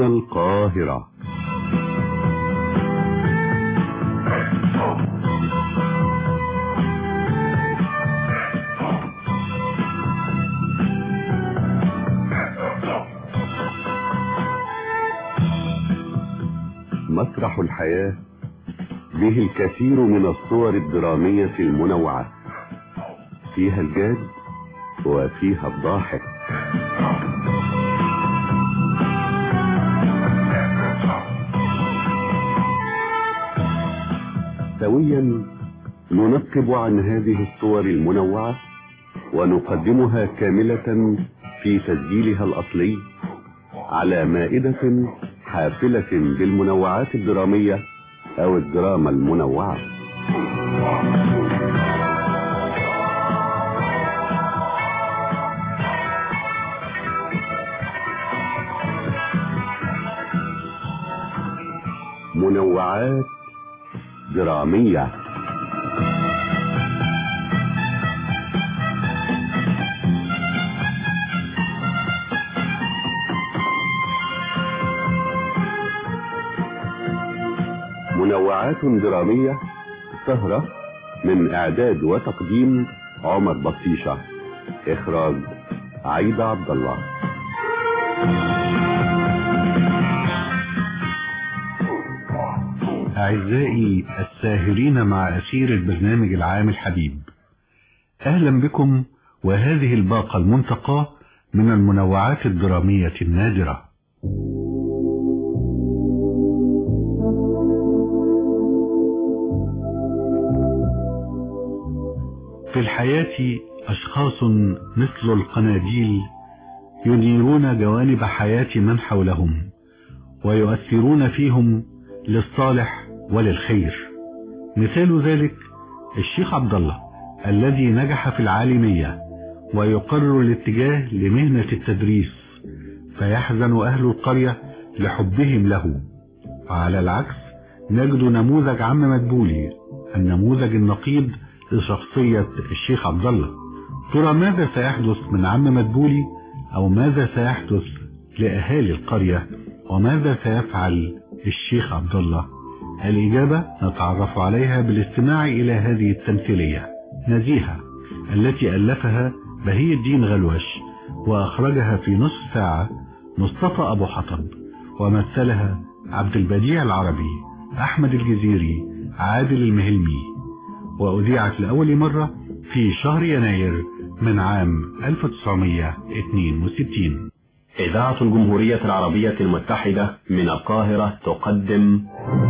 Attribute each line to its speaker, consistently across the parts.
Speaker 1: القاهرة مسرح الحياة به الكثير من الصور الدرامية المنوعة فيها الجاد وفيها الضاحك سويا ننقب عن هذه الصور المنوعة ونقدمها كاملة في تسجيلها الأصلي على مائدة حافلة بالمنوعات الدرامية أو الدراما المنوعة منوعات درامية منوعات درامية سهرة من إعداد وتقديم عمر بطيشة إخراج عيد عبد الله
Speaker 2: أعزائي الساهرين مع أسير البرنامج العام الحبيب أهلا بكم وهذه الباقة المنتقاة من المنوعات الدرامية النادرة في الحياة أشخاص مثل القناديل ينيرون جوانب حياة من حولهم ويؤثرون فيهم للصالح وللخير مثال ذلك الشيخ عبد الله الذي نجح في العالمية ويقرر الاتجاه لمهنة التدريس فيحزن أهل القرية لحبهم له وعلى العكس نجد نموذج عم مدبولي النموذج النقيض لشخصية الشيخ عبد الله ترى ماذا سيحدث من عم مدبولي أو ماذا سيحدث لأهالي القرية وماذا سيفعل الشيخ عبد الله الإجابة نتعرف عليها بالاستماع إلى هذه التمثيلية نزيهة التي ألفها بهي الدين غلوش وأخرجها في نصف ساعة مصطفى أبو حطب ومثلها عبد البديع العربي أحمد الجزيري عادل المهلمي وأذيعت لأول مرة في شهر يناير من عام 1962
Speaker 3: إذاعة الجمهورية العربية المتحدة من القاهرة تقدم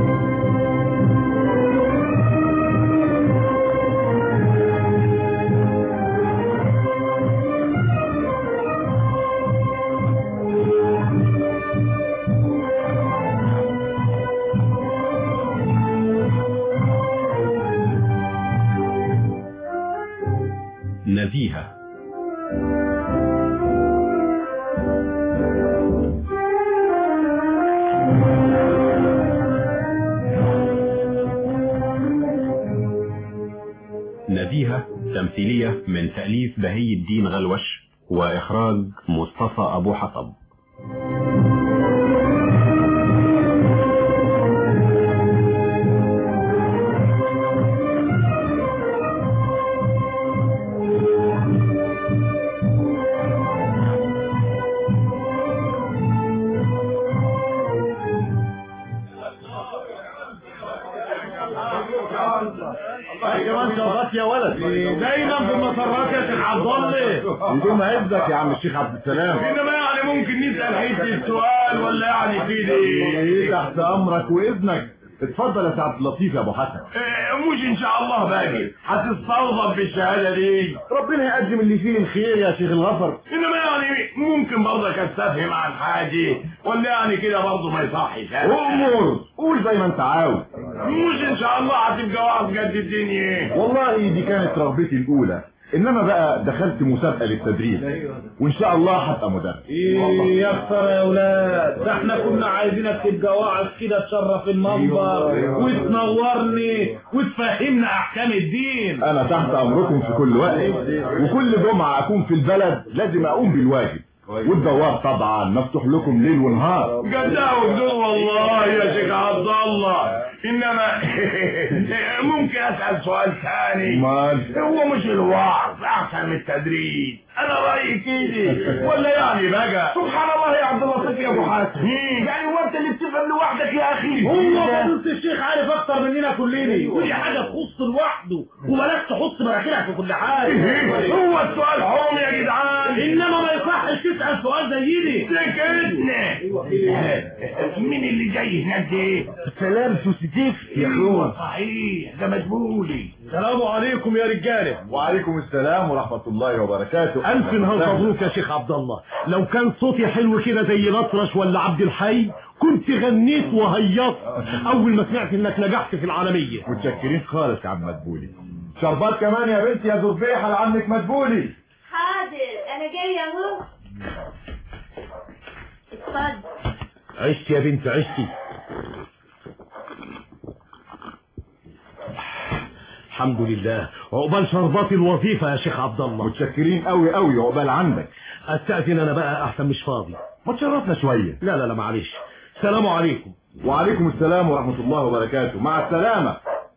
Speaker 3: نزيهة نزيهة تمثيلية من تأليف بهي الدين غلوش وإخراج مصطفى أبو حطب
Speaker 4: يا ولد
Speaker 5: دايما بالمسرات يا شيخ عبد الله
Speaker 4: يدوم عزك يا عم الشيخ عبد السلام
Speaker 5: انما يعني ممكن نسال حته السؤال ولا يعني كده
Speaker 4: ايه تحت امرك واذنك اتفضل يا سعد اللطيف يا ابو حسن
Speaker 5: إيه، مش ان شاء الله باقي هتستوظف بالشهاده دي
Speaker 4: ربنا يقدم اللي فيه الخير يا شيخ الغفر
Speaker 5: انما يعني ممكن برضك استفهم عن حاجه ولا يعني كده برضه ما يصحش
Speaker 4: امور قول زي ما انت عاوز
Speaker 5: مش ان شاء الله هتبقى واقف قد الدنيا
Speaker 4: والله دي كانت رغبتي الاولى انما بقى دخلت مسابقه للتدريس وان شاء الله هبقى مدرس
Speaker 6: ايه يا اكتر يا اولاد ده احنا كنا عايزينك تبقى واعظ كده تشرف المنبر وتنورني وتفهمنا احكام الدين
Speaker 4: انا تحت امركم في كل وقت وكل جمعه اكون في البلد لازم اقوم بالواجب والبواب طبعا مفتوح لكم ليل ونهار
Speaker 5: جدع وجدود والله يا شيخ عبد الله انما ممكن اسال سؤال ثاني
Speaker 4: امال
Speaker 5: هو مش الوعظ احسن من التدريس انا رايي كده ولا يعني بقى
Speaker 4: سبحان الله يا عبد اللطيف يا ابو حاتم
Speaker 5: يعني هو انت اللي بتفهم لوحدك يا اخي
Speaker 6: هو فضيلة الشيخ عارف اكتر مننا كلنا ودي حاجة تخص لوحده وبلاش تحط مراكبها في كل حاجة
Speaker 5: هو السؤال حرام يا جدعان
Speaker 6: انما ما يصحش تسأل سؤال زي دي
Speaker 5: سكتنا مين اللي جاي هناك ده
Speaker 6: سلام سوسيتيف
Speaker 5: ايوه صحيح ده مدبولي
Speaker 6: السلام عليكم يا رجالة
Speaker 4: وعليكم السلام ورحمة الله وبركاته
Speaker 6: ألف نهار مبروك يا شيخ عبد الله لو كان صوتي حلو كده زي الأطرش ولا عبد الحي كنت غنيت وهيصت أول ما سمعت إنك نجحت في العالمية
Speaker 4: متشكرين خالص يا عم مدبولي شربات كمان يا بنتي يا زربيحة لعمك مدبولي
Speaker 7: حاضر انا جاي اهو اتفضل
Speaker 6: عشت يا بنت عشتي الحمد لله عقبال شربات الوظيفة يا شيخ عبد الله
Speaker 4: متشكرين قوي قوي عقبال عندك
Speaker 6: استأذن أنا بقى أحسن مش فاضي
Speaker 4: ما تشرفنا شوية
Speaker 6: لا لا لا معلش السلام عليكم
Speaker 4: وعليكم السلام ورحمة الله وبركاته مع السلامة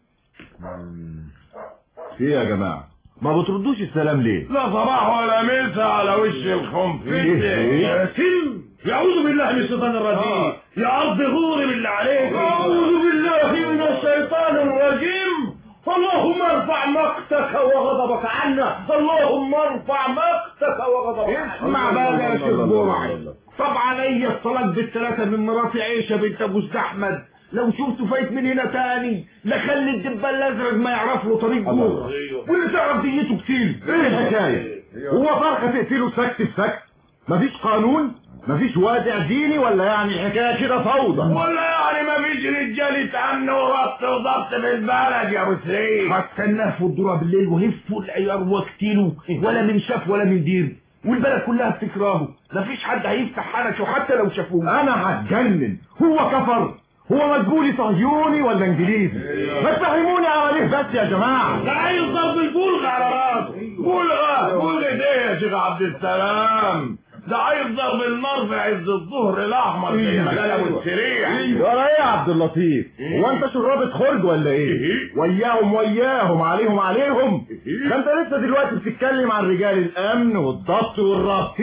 Speaker 4: في يا جماعة ما بتردوش السلام ليه
Speaker 5: لا صباح ولا مسا على وش الخنفسة
Speaker 4: إيه؟
Speaker 6: يا سلم يعوذ بالله من الشيطان الرجيم يا أرض غوري بالله عليك أعوذ بالله من الشيطان الرجيم اللهم ارفع مقتك وغضبك عنا اللهم ارفع مقتك وغضبك عنا
Speaker 5: اسمع بقى يا شيخ برعي طبعا هي الطلاق بالثلاثة من مراتي عيشة بنت ابو احمد لو شفته فايت من هنا تاني لخلي الدبان الازرق ما يعرف له طريق جوه واللي تعرف ديته كتير
Speaker 4: ايه الحكاية هو فرقة تقتله سكت السكت مفيش قانون مفيش وادع ديني ولا يعني حكاية كده فوضى
Speaker 5: ولا يعني ما فيش رجالة امن وربط وضبط في البلد يا ابو سرير هستناه في الدورة بالليل وهفوا العيار واقتلوا ولا من شاف ولا من دير والبلد كلها بتكرهه مفيش حد هيفتح حنكه حتى لو شافوه
Speaker 4: انا هتجنن هو كفر هو مدبولي صهيوني ولا انجليزي ما تفهموني عليه بس يا جماعة
Speaker 6: ده عايز ضرب البلغ على راسه
Speaker 5: بلغة بلغة ايه يا شيخ عبد السلام ده عايز ضرب النار في عز الظهر الاحمر زي ما قال ابو السريع
Speaker 4: ولا ايه يا عبد اللطيف هو انت شرابة خرج ولا ايه وياهم وياهم عليهم عليهم ده انت لسه دلوقتي بتتكلم عن رجال الامن والضبط والربط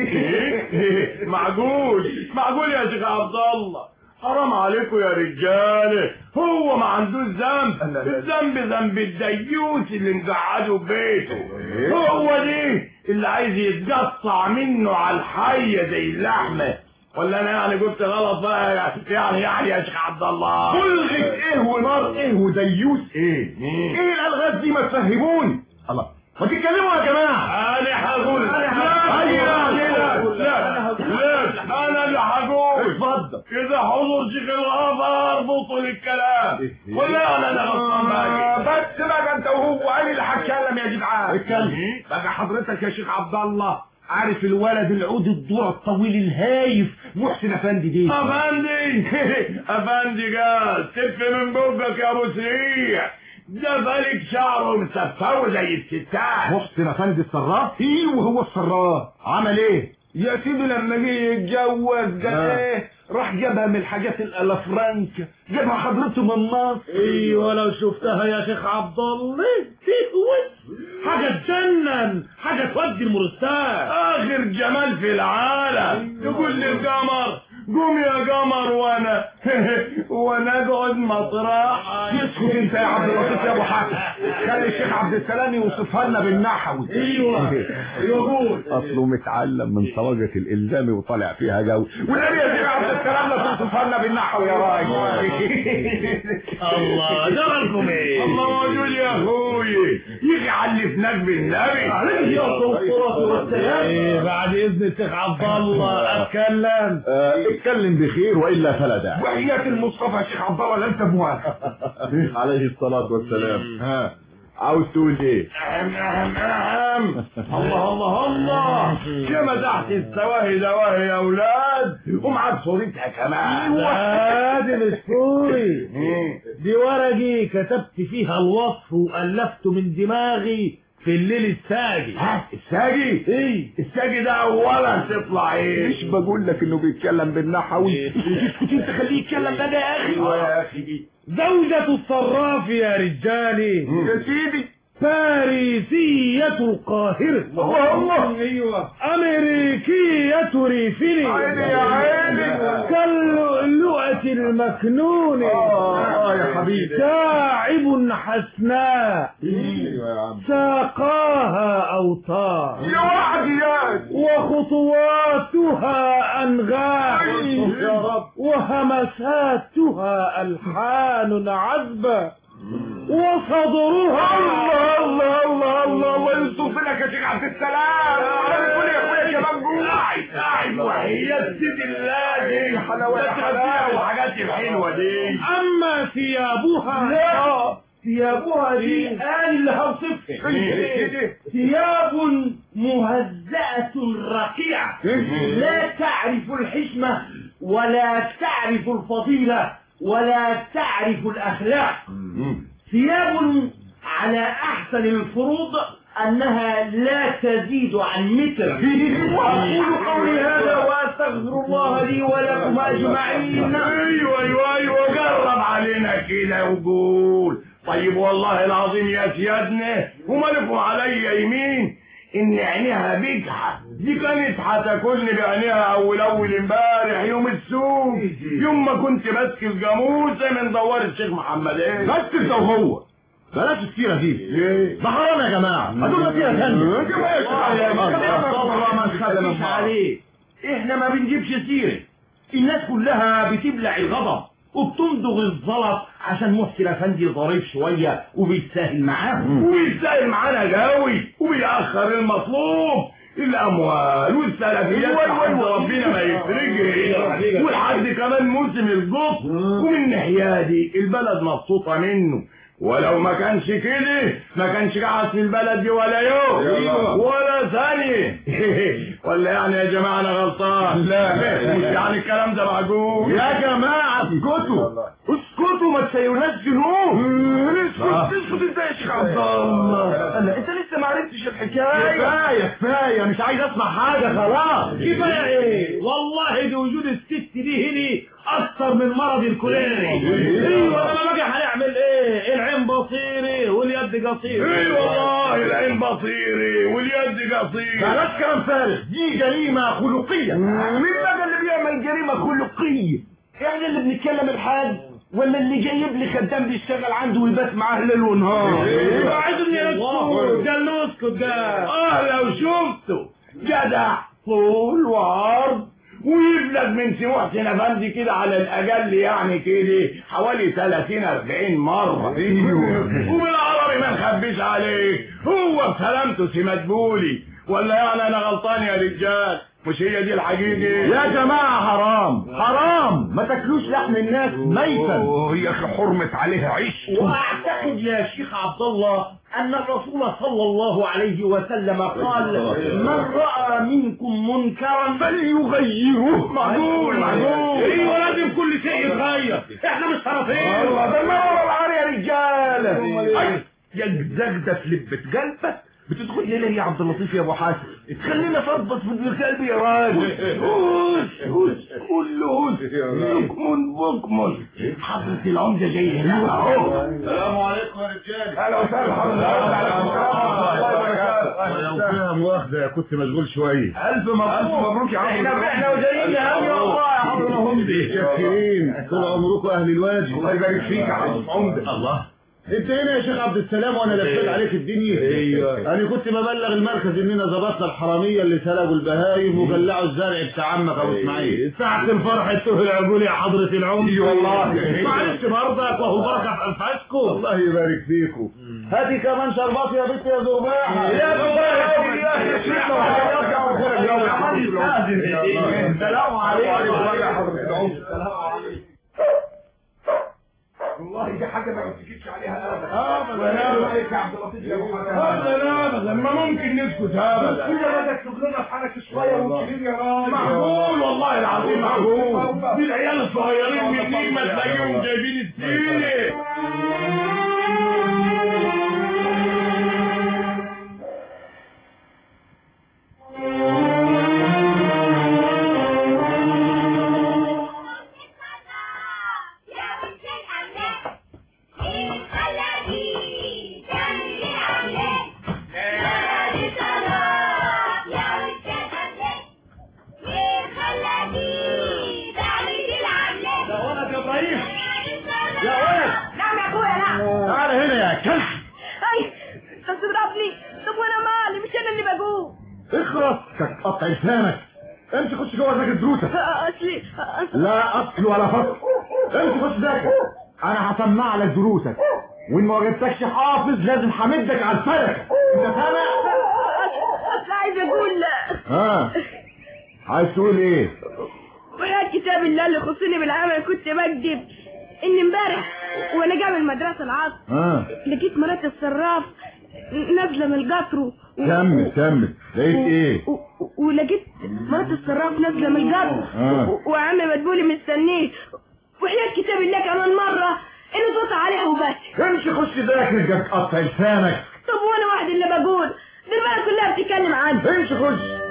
Speaker 5: معقول معقول يا شيخ عبد الله حرام عليكم يا رجاله هو ما عندوش ذنب الذنب ذنب الديوس اللي مقعده في بيته هو دي اللي عايز يتقطع منه على الحيه زي اللحمه ولا انا يعني قلت غلط بقى يعني يعني يا شيخ عبد الله
Speaker 4: بلغة ايه ونار ايه وديوس ايه ايه الالغاز دي ما تفهموني الله ما تتكلموا يا جماعة
Speaker 5: انا هقول لا
Speaker 4: أيوة.
Speaker 5: لا لا لا انا اللي هقول
Speaker 4: اتفضل
Speaker 5: كده حضور شيخ الغفار اربطوا الكلام ولا انا انا غلطان بقى بس بقى انت وهو انا اللي هتكلم يا جدعان
Speaker 4: اتكلم.
Speaker 5: بقى حضرتك يا شيخ عبد الله عارف الولد العود الدور الطويل الهايف محسن افندي دي افندي افندي قال تف من بقك يا ابو سريع ده بالك شعره مسفه زي الستات
Speaker 4: محسن افندي الصراف ايوه هو الصراف عمل ايه
Speaker 5: يا سيدي لما جه يتجوز قال
Speaker 4: آه.
Speaker 5: ايه راح جابها من الحاجات الالافرانك جابها حضرته من مصر
Speaker 6: ايوه لو شفتها يا شيخ عبد الله تهوس حاجة تجنن حاجة تودي المرستان
Speaker 5: اخر جمال في العالم تقول لي القمر قوم يا قمر وانا وانا اقعد مطرح
Speaker 4: اسكت انت يا عبد اللطيف يا ابو حاتم خلي الشيخ عبد السلام يوصفها لنا بالنحوي
Speaker 6: ايوه يقول
Speaker 4: اصله متعلم من طواجة الالزامي وطالع فيها جو والنبي يا شيخ عبد السلام لا توصفها لنا بالنحو يا راجل
Speaker 6: الله جرالكم ايه
Speaker 5: الله موجود يا اخوي يجي علفناك بالنبي
Speaker 6: عليه الصلاة والسلام إيه، بعد اذن الشيخ عبد الله اتكلم
Speaker 4: آه، اتكلم بخير والا فلا داعي
Speaker 5: وحياة المصطفى يا شيخ عبد الله لا انت موافق
Speaker 4: عليه الصلاة والسلام ها عاوز تقول ايه
Speaker 5: أهم أهم أهم الله الله الله كما تحت السواهي دواهي يا أولاد ومعاك صورتها كمان
Speaker 6: هذه الاسطوري دي ورقي كتبت فيها الوصف والفته من دماغي في الليل الساجي
Speaker 5: ها الساجي
Speaker 6: ايه
Speaker 5: الساجي ده اولا تطلع ايه
Speaker 4: مش بقول لك انه بيتكلم بالنحوي
Speaker 5: اسكت انت خليه يتكلم ده يا اخي
Speaker 6: ايوه يا
Speaker 5: اخي
Speaker 6: زوجة الصراف يا رجالي
Speaker 5: يا سيدي
Speaker 6: باريسية القاهرة
Speaker 5: الله الله
Speaker 6: ايوه امريكية ريفيني
Speaker 5: عيني يا عيني
Speaker 6: كاللؤلؤة المكنون
Speaker 4: اه يا حبيبي
Speaker 6: شاعب حسناء
Speaker 4: ايوه يا عم
Speaker 6: ساقاها أوتار
Speaker 5: يا وحدي يا
Speaker 6: وخطواتها أنغام
Speaker 4: يا رب
Speaker 6: وهمساتها ألحان عذبة وصدرها
Speaker 5: الله الله الله الله الله يصوف لك يا شيخ عبد السلام قول يا اخويا كمان جوه قاعد قاعد وهي سيد الله دي
Speaker 4: حلاوة يا حلاوة.
Speaker 5: وحاجات الحلوه دي
Speaker 6: أما ثيابها
Speaker 5: لا.
Speaker 6: ثيابها دي أنا اللي هوصفها
Speaker 5: كده.
Speaker 6: ثياب مهزأة رقيعة لا تعرف الحشمة ولا تعرف الفضيلة ولا تعرف الأخلاق ثياب على أحسن الفروض أنها لا تزيد عن متر وأقول قولي هذا وأستغفر الله لي ولكم أجمعين
Speaker 5: ايوه ايوه ايوه جرب علينا كده وقول طيب والله العظيم يا سيادنا ومالكم عليا يمين ان عينيها بجحة دي كانت هتاكلني بعينيها اول اول امبارح يوم السوق يوم ما كنت ماسك الجاموسه من دوار الشيخ محمد ايه
Speaker 4: بس انت وهو بلاش السيرة دي ده حرام يا جماعة هدول سيرة ثانية
Speaker 6: مش عليه احنا ما بنجيبش سيرة الناس كلها بتبلع الغضب وبتمضغ الزلط عشان محسن افندي ظريف شويه وبيتساهل معاهم
Speaker 5: ويستاهل معانا قوي وبيأخر المطلوب الاموال والسلفيات لحد ربنا ما يفرجها ولحد كمان موسم القط ومن ناحيه دي البلد مبسوطه منه ولو ما كانش كده ما كانش قاعد في البلد دي ولا يوم
Speaker 4: أيوة.
Speaker 5: ولا ثانية ولا يعني يا جماعة أنا غلطان
Speaker 4: لا.
Speaker 5: مش يعني الكلام ده معقول
Speaker 4: يا جماعة اسكتوا
Speaker 5: اسكتوا ما تسيروناش جنون
Speaker 4: آه.
Speaker 5: اسكت اسكت انت يا شيخ عبد الله أنا- انت لسه ما عرفتش الحكايه
Speaker 4: كفاية كفاية مش عايز اسمع حاجة خلاص
Speaker 6: كفايه ايه والله دي وجود الست دي هنا اكثر من مرض الكوليري ايوه لما باجي هنعمل ايه العين بصيري واليد قصيره
Speaker 5: اي والله العين بصيري واليد قصير
Speaker 4: بلاش كلام فارغ دي جريمة خلقية
Speaker 5: مين بقى اللي بيعمل جريمه خلقيه احنا اللي بنتكلم الحاج ولا اللي جايب لي خدام بيشتغل عنده ويبات معاه ليل ونهار
Speaker 6: يبقى عايزين يسكت قال نسكت قال
Speaker 5: اه لو شفته جدع طول وعرض ويبلغ من سي محسن افندي كده على الاقل يعني كده حوالي 30 40 مره وبالعربي ما نخبيش عليك هو بسلامته سي مدبولي ولا يعني انا غلطان يا رجال مش هي دي الحقيقه
Speaker 4: يا جماعة حرام حرام ما تاكلوش لحم الناس ميتا
Speaker 5: يا اخي حرمت عليها عيش
Speaker 6: واعتقد يا شيخ عبد الله ان الرسول صلى الله عليه وسلم قال من راى منكم منكرا
Speaker 5: فليغيره معقول معقول
Speaker 6: ايوه لازم كل شيء يتغير احنا مش طرفين
Speaker 5: والله ده المرة العار يا رجالة أي، يا زجدة في لبة قلبك بتدخل لي ليه يا عبد اللطيف يا ابو حاتم تخلينا فضفض في ابن قلبي يا راجل هوس هوس قول له هوس بكمن بكمن حضرة العمدة جاي هنا اهو
Speaker 4: السلام عليكم يا رجال
Speaker 5: اهلا وسهلا حضرتك وعليكم السلام ورحمة الله وبركاته
Speaker 4: لو فيها مؤاخذة كنت مشغول شوية
Speaker 5: ألف مبروك مبروك يا عم احنا فرحنا وجايين يا عم والله يا حضرة العمدة
Speaker 4: شاكرين طول عمركم اهل الواجب
Speaker 5: الله يبارك فيك يا عم عمدة
Speaker 6: الله
Speaker 4: انت هنا يا شيخ عبد السلام وانا لفيت عليك الدنيا
Speaker 5: ايوه.
Speaker 4: انا كنت ببلغ المركز اننا ظبطنا الحراميه اللي سلبوا البهايم وجلعوا الزرع بتاع عمك ابو اسماعيل
Speaker 6: ساعة الفرح تهل العقول يا حضرة العمد
Speaker 5: اي والله
Speaker 6: معلش برضك وهو البركة في أنفاسكم
Speaker 4: الله يبارك فيكم هاتي كمان شربات يا بنت يا زرباحه
Speaker 5: يا السلام عليكم والله دي حاجه ما بتسكتش عليها ابدا ابدا عليك يا عبد اللطيف يا ابو ابدا ابدا ما ممكن نسكت ابدا كل ما تكتب لنا في حالك شويه وكبير يا راجل معقول والله العظيم معقول دي العيال الصغيرين منين ما تلاقيهم جايبين السيره
Speaker 4: اخرس قطع لسانك امشي خش جوه ذاكر دروسك
Speaker 8: اصلي أصلي
Speaker 4: لا اصل ولا فصل امشي خش ذاكر انا هسمع لك دروسك وان ما وجدتكش حافظ لازم همدك على الفلك انت سامع
Speaker 8: اصل عايز اقول
Speaker 4: ها عايز تقول ايه
Speaker 8: ويا كتاب الله اللي يخصني بالعمل كنت بكذب ان امبارح وانا جاي من المدرسه العصر
Speaker 4: ها
Speaker 8: لقيت مرات الصراف نازله من القطر و...
Speaker 4: كمل كمل لقيت ايه
Speaker 8: و... و... ولقيت مرات الصراف نازله من القطر
Speaker 4: آه.
Speaker 8: و... وعم مدبولي مستنيه وحياة كتاب الله كمان مرة انه صوت عليها وبس
Speaker 4: امشي خش ذاكر جاب قطع لسانك
Speaker 8: طب وانا واحد اللي بقول دي البلد كلها بتتكلم عنه
Speaker 4: امشي خش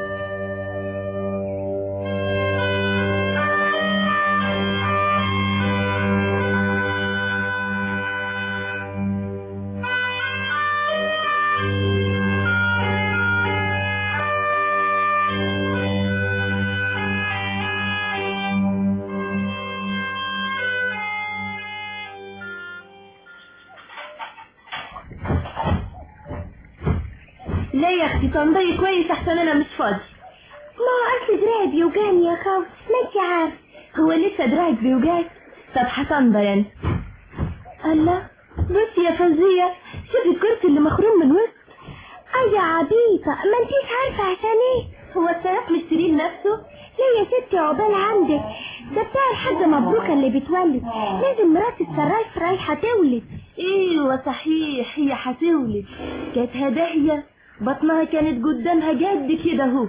Speaker 8: لا يا اختي تنضي كويس احسن انا مش فاضي ما اصل دراعي بيوجعني يا خوف ما انت عارف هو لسه دراعك بيوجعك طب هتنضي انت الله بصي يا فوزية شوفي الكرسي اللي مخروم من وسط اي يا عبيطة ما انتيش عارفة عشان ايه هو السياف مش سرير نفسه لا يا ستي عقبال عندك ده بتاع الحاجة مبروكة اللي بتولد لازم مرات السرايف رايحة تولد ايوه صحيح هي هتولد كانت هدايا بطنها كانت قدامها جد كده اهو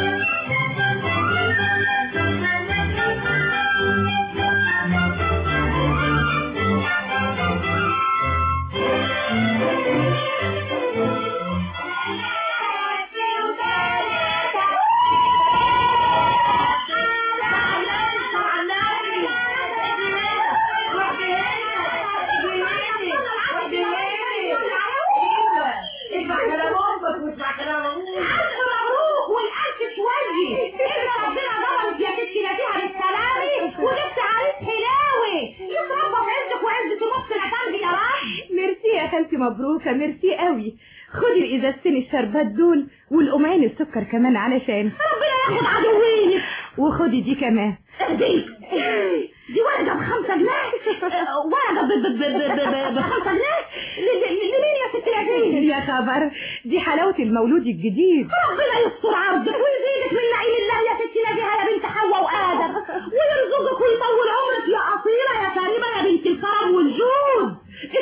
Speaker 8: ميرسي يا خالتي مبروكة ميرسي قوي خدي الازازتين الشربات دول والقمعين السكر كمان علشان ربنا ياخد عدوينك وخدي دي كمان دي دي ورقة بخمسة جنيه ورقة ب- ب- ب- ب- ب- بخمسة جنيه ل- ل- لمين يا ست العزيز يا خبر دي حلاوة المولود الجديد ربنا يستر عرضك ويزيدك من نعيم الله يا ست نبيها يا بنت حواء وآدم ويرزقك ويطول عمرك يا أصيلة يا كريمة يا بنت الكرم والجود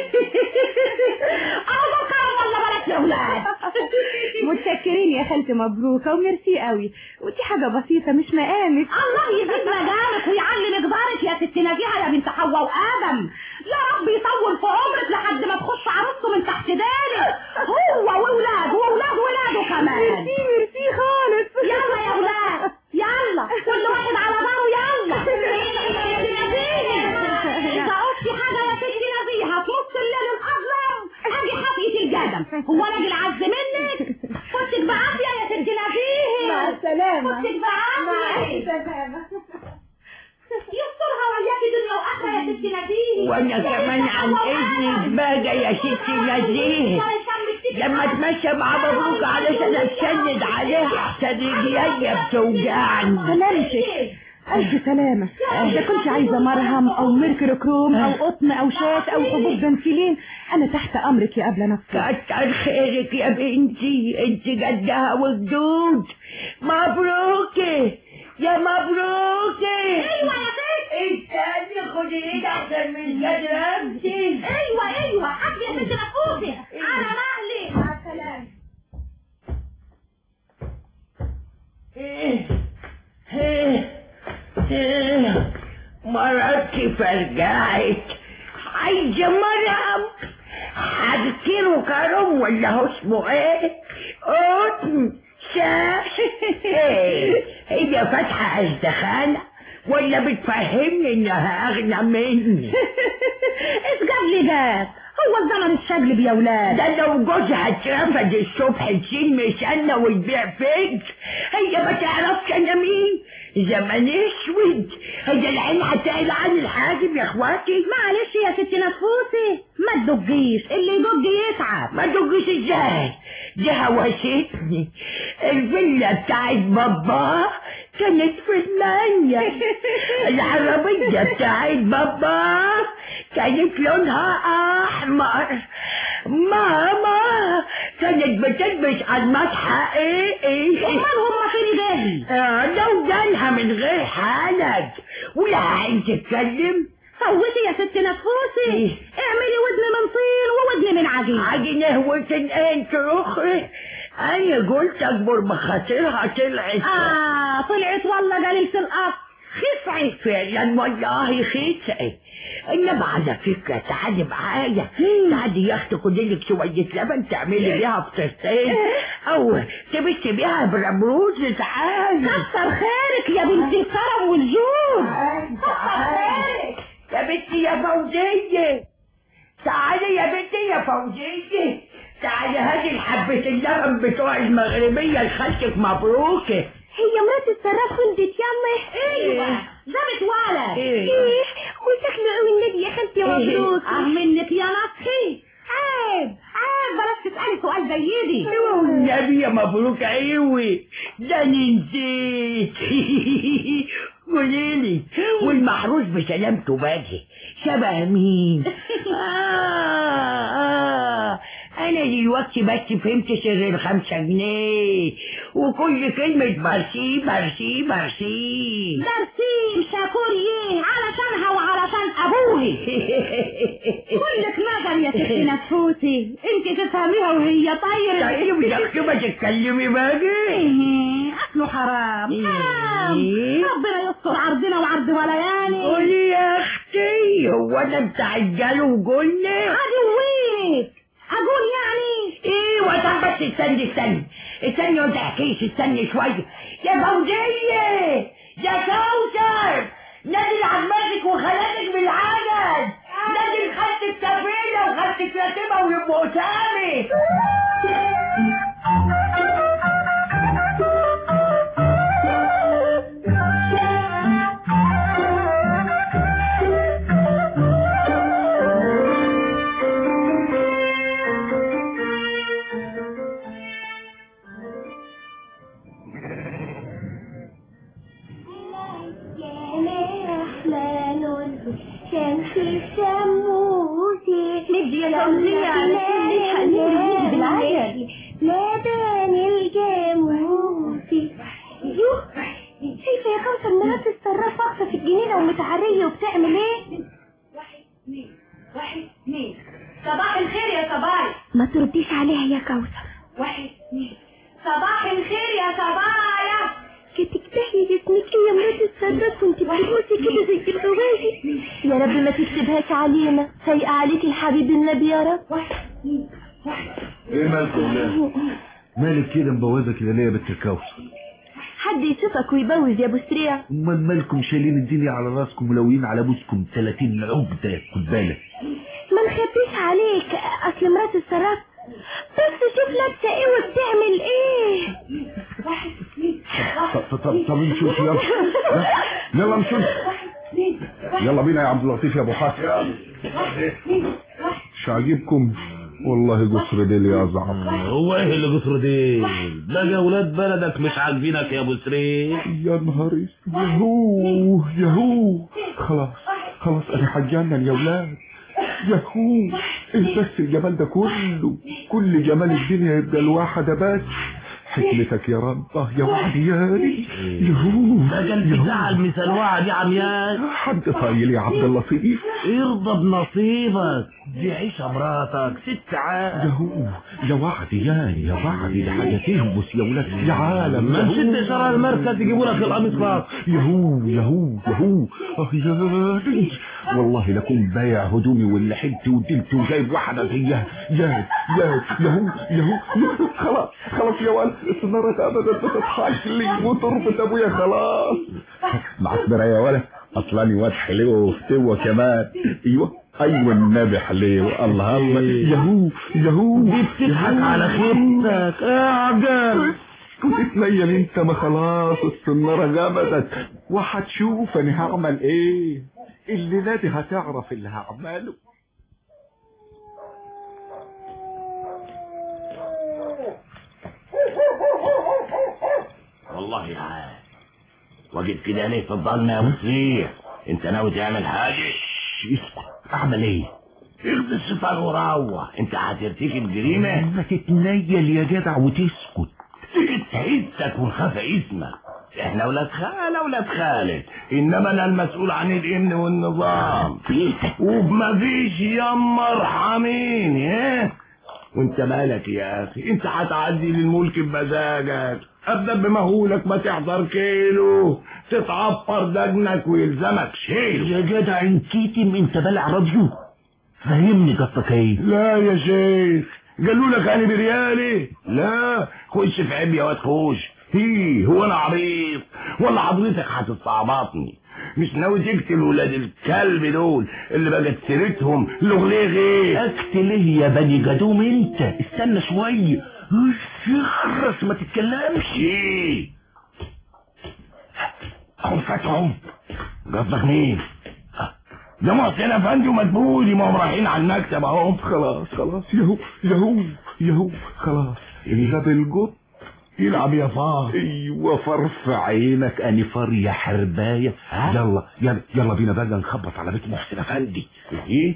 Speaker 8: أنا كرم ولا بلاش يا ولاد متشكرين يا خالتي مبروكة وميرسي قوي ودي حاجة بسيطة مش مقامك الله يزيد مجالك ويعلي مقدارك يا ست نجيها يا بنت حواء وآدم يا رب يطول في عمرك لحد ما تخش عروسته من تحت دارك هو وولاده وولاد ولاده كمان ميرسي ميرسي خالص يلا يا ولاد يلا كل واحد على داره يلا إذا قلتي حاجة يا ست نزيهة في نص الليل الأظلم أجي حفية الجدم هو أنا أجي العز منك فوتك بعافية يا ست نزيه مع السلامة فوتك بعافية مع السلامة يسترها وياكي دنيا وآخرة يا ست نزيه
Speaker 9: وانا كمان عن اذنك بقى يا ست نزيه لما اتمشى مع مبروك علشان اتسند عليها احسن رجليا بتوجعني
Speaker 8: سلامتك ألف سلامة إذا كنت عايزة مرهم أو ميركوري كروم أو قطن أو شات أو حبوب بنسلين أنا تحت أمرك يا قبل نفسي
Speaker 9: كتر خيرك يا بنتي انت جدها وجدود مبروك يا مبروك
Speaker 8: أيوة يا ست
Speaker 9: استني خدي ايد احسن من جد رمتي
Speaker 8: أيوة أيوة حبي يا ست نفوسي على مهلي مع السلامة
Speaker 9: ايه ايه ايه مراتي فرجعت عايزة مرهم هذكره كرم ولا هو اسمه ايه قطن شاش هي فاتحة ازدخانة ولا بتفهمني انها اغنى مني
Speaker 8: اسجد لي جاب
Speaker 10: هو الزمن الشجلب يا ولاد
Speaker 9: ده لو جوزها اترفد الصبح تشيل مشانة وتبيع فيك هي ما تعرفش انا مين زمن اسود هي العين هتقل عن الحاجب يا اخواتي
Speaker 10: معلش يا ست نفوسي ما تدقيش اللي يدق يتعب
Speaker 9: ما تدقش ازاي دي هوستني الفيلا بتاعت بابا كانت في المانيا العربية بتاعت بابا كانت لونها احمر ماما كانت بتلبس الماس حقيقي
Speaker 10: امال هم فين جاهي
Speaker 9: آه، لو جالها من غير حالك ولا عايز تتكلم
Speaker 10: فوتي يا ست نفوسي اعملي ودن من طين وودن من عجين
Speaker 9: عجينه وتنقين تروخي انا قلت اكبر بخاطرها طلعت
Speaker 10: اه طلعت والله قليلة القط خفعت
Speaker 9: فعلا والله خيسة انما على فكرة تعالي معايا تعالي يا اختي خدي لك شوية لبن تعملي بيها فطرتين او تبسي بيها برمروز تعالي
Speaker 10: كتر خيرك يا بنت الكرم والجود
Speaker 9: يا بنتي يا فوزية تعالي يا بنتي يا فوزية تعالي هاتي الحبة اللبن بتوع المغربية لخالتك مبروكة
Speaker 8: هي مرات الصراف ولدت يلا
Speaker 10: ايوه جابت ولد
Speaker 9: إيه.
Speaker 8: ايه وشكله قوي النبي يا خالتي مبروك
Speaker 10: اه منك يا نصحي عيب عيب بلاش تسألي سؤال زي دي
Speaker 9: والنبي يا مبروك عيوي ده أنا نسيت قوليلي والمحروس بسلامته باجي شبه مين آه آه أنا دلوقتي بس فهمت سر الخمسة جنيه وكل كلمة مرسي مرسي مرسي
Speaker 10: درسيم شاكوري علشانها وعلشان ابوهي كلك نجم يا ست نفوسي انت تفهميها وهي طايرة
Speaker 9: طيب يا أختي ما تتكلمي باجي
Speaker 10: إيه، اكله حرام حرام
Speaker 9: إيه؟
Speaker 10: ربنا يستر عرضنا وعرض ولياني
Speaker 9: قولي يا أختي هو أنا بتاع الجلو وقلنا
Speaker 10: عدويك اقول يعني
Speaker 9: ايوه طب بس استني استني استني وما تحكيش استني شويه يا فوزيه يا كوثر نادي عماتك وخالاتك بالعجل نادي خالتك سفينه وخالتك فاطمه ويبقوا اسامي
Speaker 8: شمس الشموس
Speaker 10: ندي يا فوزية على كل حنين بالعجل
Speaker 8: لبن الجاموس يوه شايفة يا كوثر مرات الصراف واقفة في الجنينة ومتعرية وبتعمل ايه؟
Speaker 7: واحد اثنين صباح الخير يا صبايا
Speaker 8: ما ترديش عليها يا كوثر
Speaker 7: واحد اثنين صباح الخير يا صبايا
Speaker 8: كتكتحي جسمك ايه يا مرات الصراف وانت بتبوسي كده زي الغواية يا رب ما تكتبهاش علينا سيئة عليك الحبيب النبي يا رب
Speaker 6: ايه مالكم لا مالك كده مبوظه كده ليه يا بنت الكوثر
Speaker 8: حد يشوفك ويبوز يا ابو سريع
Speaker 6: امال مالكم شايلين الدنيا على راسكم ولويين على بوسكم 30 عقده خد بالك
Speaker 8: ما نخبيش عليك اصل مرات الصراف بس شوف لابسه ايه وبتعمل ايه
Speaker 6: طب طب طب, طب نشوف يلا يلا نشوف يلا بينا يا عبد اللطيف يا ابو حاتم مش عاجبكم والله قصر ديل يا زعم
Speaker 11: هو ايه اللي قصر دي بقى اولاد بلدك مش عاجبينك يا ابو سرير
Speaker 6: يا نهار اسود يهو يهو خلاص خلاص انا هتجنن يا ولاد يهو ايه بس الجمال ده كله كل جمال الدنيا يبقى الواحدة بس حكمتك يا رب آه يا وعدي يا ري يهو
Speaker 11: بقى البتاع المثال وعد يا عميان
Speaker 6: حد طايل يا عبد اللطيف
Speaker 11: ارضى بنصيبك دي عيشة مراتك ست عام
Speaker 6: يهو يا وعدي يا يا وعدي ده حاجة تهبس يا ولاد يا عالم
Speaker 11: ما
Speaker 6: يهو.
Speaker 11: نشد شرع المركز يجيبوا لك القميص راس
Speaker 6: يهو يهو يهو اه يا ري والله لكون بايع هدومي واللي حلت ودلت وجايب واحدة زيها يا يا يهو يهو خلاص خلاص يا ولد السنارة ابدا بتضحك لي وتربط ابويا خلاص معاك مراية يا ولد اصلاني واد حلو وفتوة كمان ايوه
Speaker 4: ايوه النبي حليو الله الله يهو يهو
Speaker 11: دي بتضحك على خيبتك اعجل
Speaker 4: وتتنيل انت ما خلاص السنارة جمدت وهتشوف انا هعمل ايه الليلة دي هتعرف اللي هعمله
Speaker 5: والله يا عاد واجد كده ليه في الضلمة يا مسيح انت ناوي تعمل حاجة
Speaker 11: اسكت اعمل ايه
Speaker 5: اخذ الستار وروح انت هترتكب جريمة
Speaker 11: ما تتنيل يا جدع وتسكت
Speaker 5: سكت حسك والخفى اسمك احنا ولاد خالة ولاد خالد انما انا المسؤول عن الامن والنظام وما فيش يما ارحمين ها وانت مالك يا اخي انت هتعدي للملك بمزاجك ابدا بمهولك ما تحضر كيلو تتعبر دجنك ويلزمك شيل
Speaker 11: يا جدع انكيتم انت بلع راديو فهمني قصدك ايه
Speaker 5: لا يا شيخ قالوا لك انا بريالي لا خش في عيب يا واد خش هي هو انا عبيط ولا حضرتك هتستعبطني مش ناوي تقتل ولاد الكلب دول اللي بقت سيرتهم لغليغي
Speaker 11: اقتل ايه يا بني جدوم انت استنى شويه اخرس ما تتكلمش
Speaker 5: ايه هم فتحهم قصدك مين ده محسن افندي ومدبولي ما هم رايحين على المكتب اهو
Speaker 4: خلاص خلاص يهو يهو يهو خلاص الغاب الجط
Speaker 5: يلعب يا فار
Speaker 4: ايوه فرفع عينك اني فار يا حربايه يلا يلا يلا بينا بقى نخبط على بيت محسن افندي
Speaker 5: ايه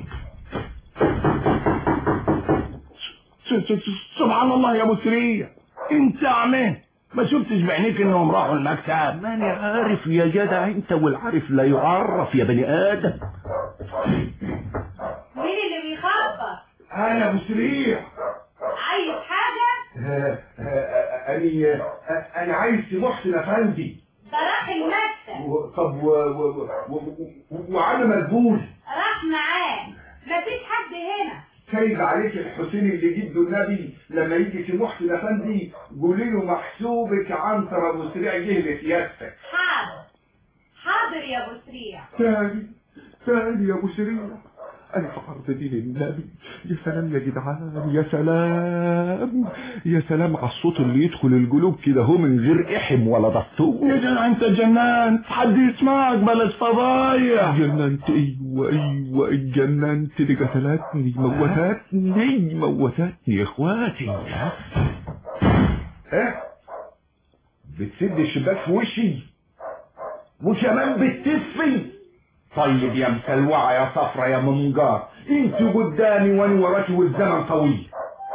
Speaker 5: س- س- س- سبحان الله يا مسرية انت عمين ما شفتش بعينيك انهم راحوا المكتب
Speaker 11: ماني عارف يا جدع انت والعارف لا يعرف يا بني ادم
Speaker 7: مين اللي بيخبط
Speaker 5: انا مسرية
Speaker 7: عايز حاجة
Speaker 5: اني انا عايز محسن افندي
Speaker 7: ده راح المكتب
Speaker 5: طب وعلى مدبول
Speaker 7: راح معاه مفيش حد هنا
Speaker 5: سايب عليك الحسين اللي جده النبي لما يجي في محسن افندي قولي له محسوبك عنتر ابو سريع جه لسيادتك
Speaker 7: حاضر حاضر يا ابو سريع
Speaker 4: تاني تاني يا ابو سريع انا فقرت دين النبي يا سلام يا جدعان يا سلام يا سلام على الصوت اللي يدخل القلوب كده هو من غير احم ولا دستور
Speaker 5: يا جدع انت جنان حد يسمعك بلاش فضايح
Speaker 4: جننت ايوه ايوه اتجننت دي قتلتني موتتني موتتني يا اخواتي
Speaker 5: ايه بتسد الشباك في وشي وكمان بتسفي
Speaker 4: طيب يا مسلوعة يا صفرة يا منجار انت قدامي وانا وراكي والزمن طويل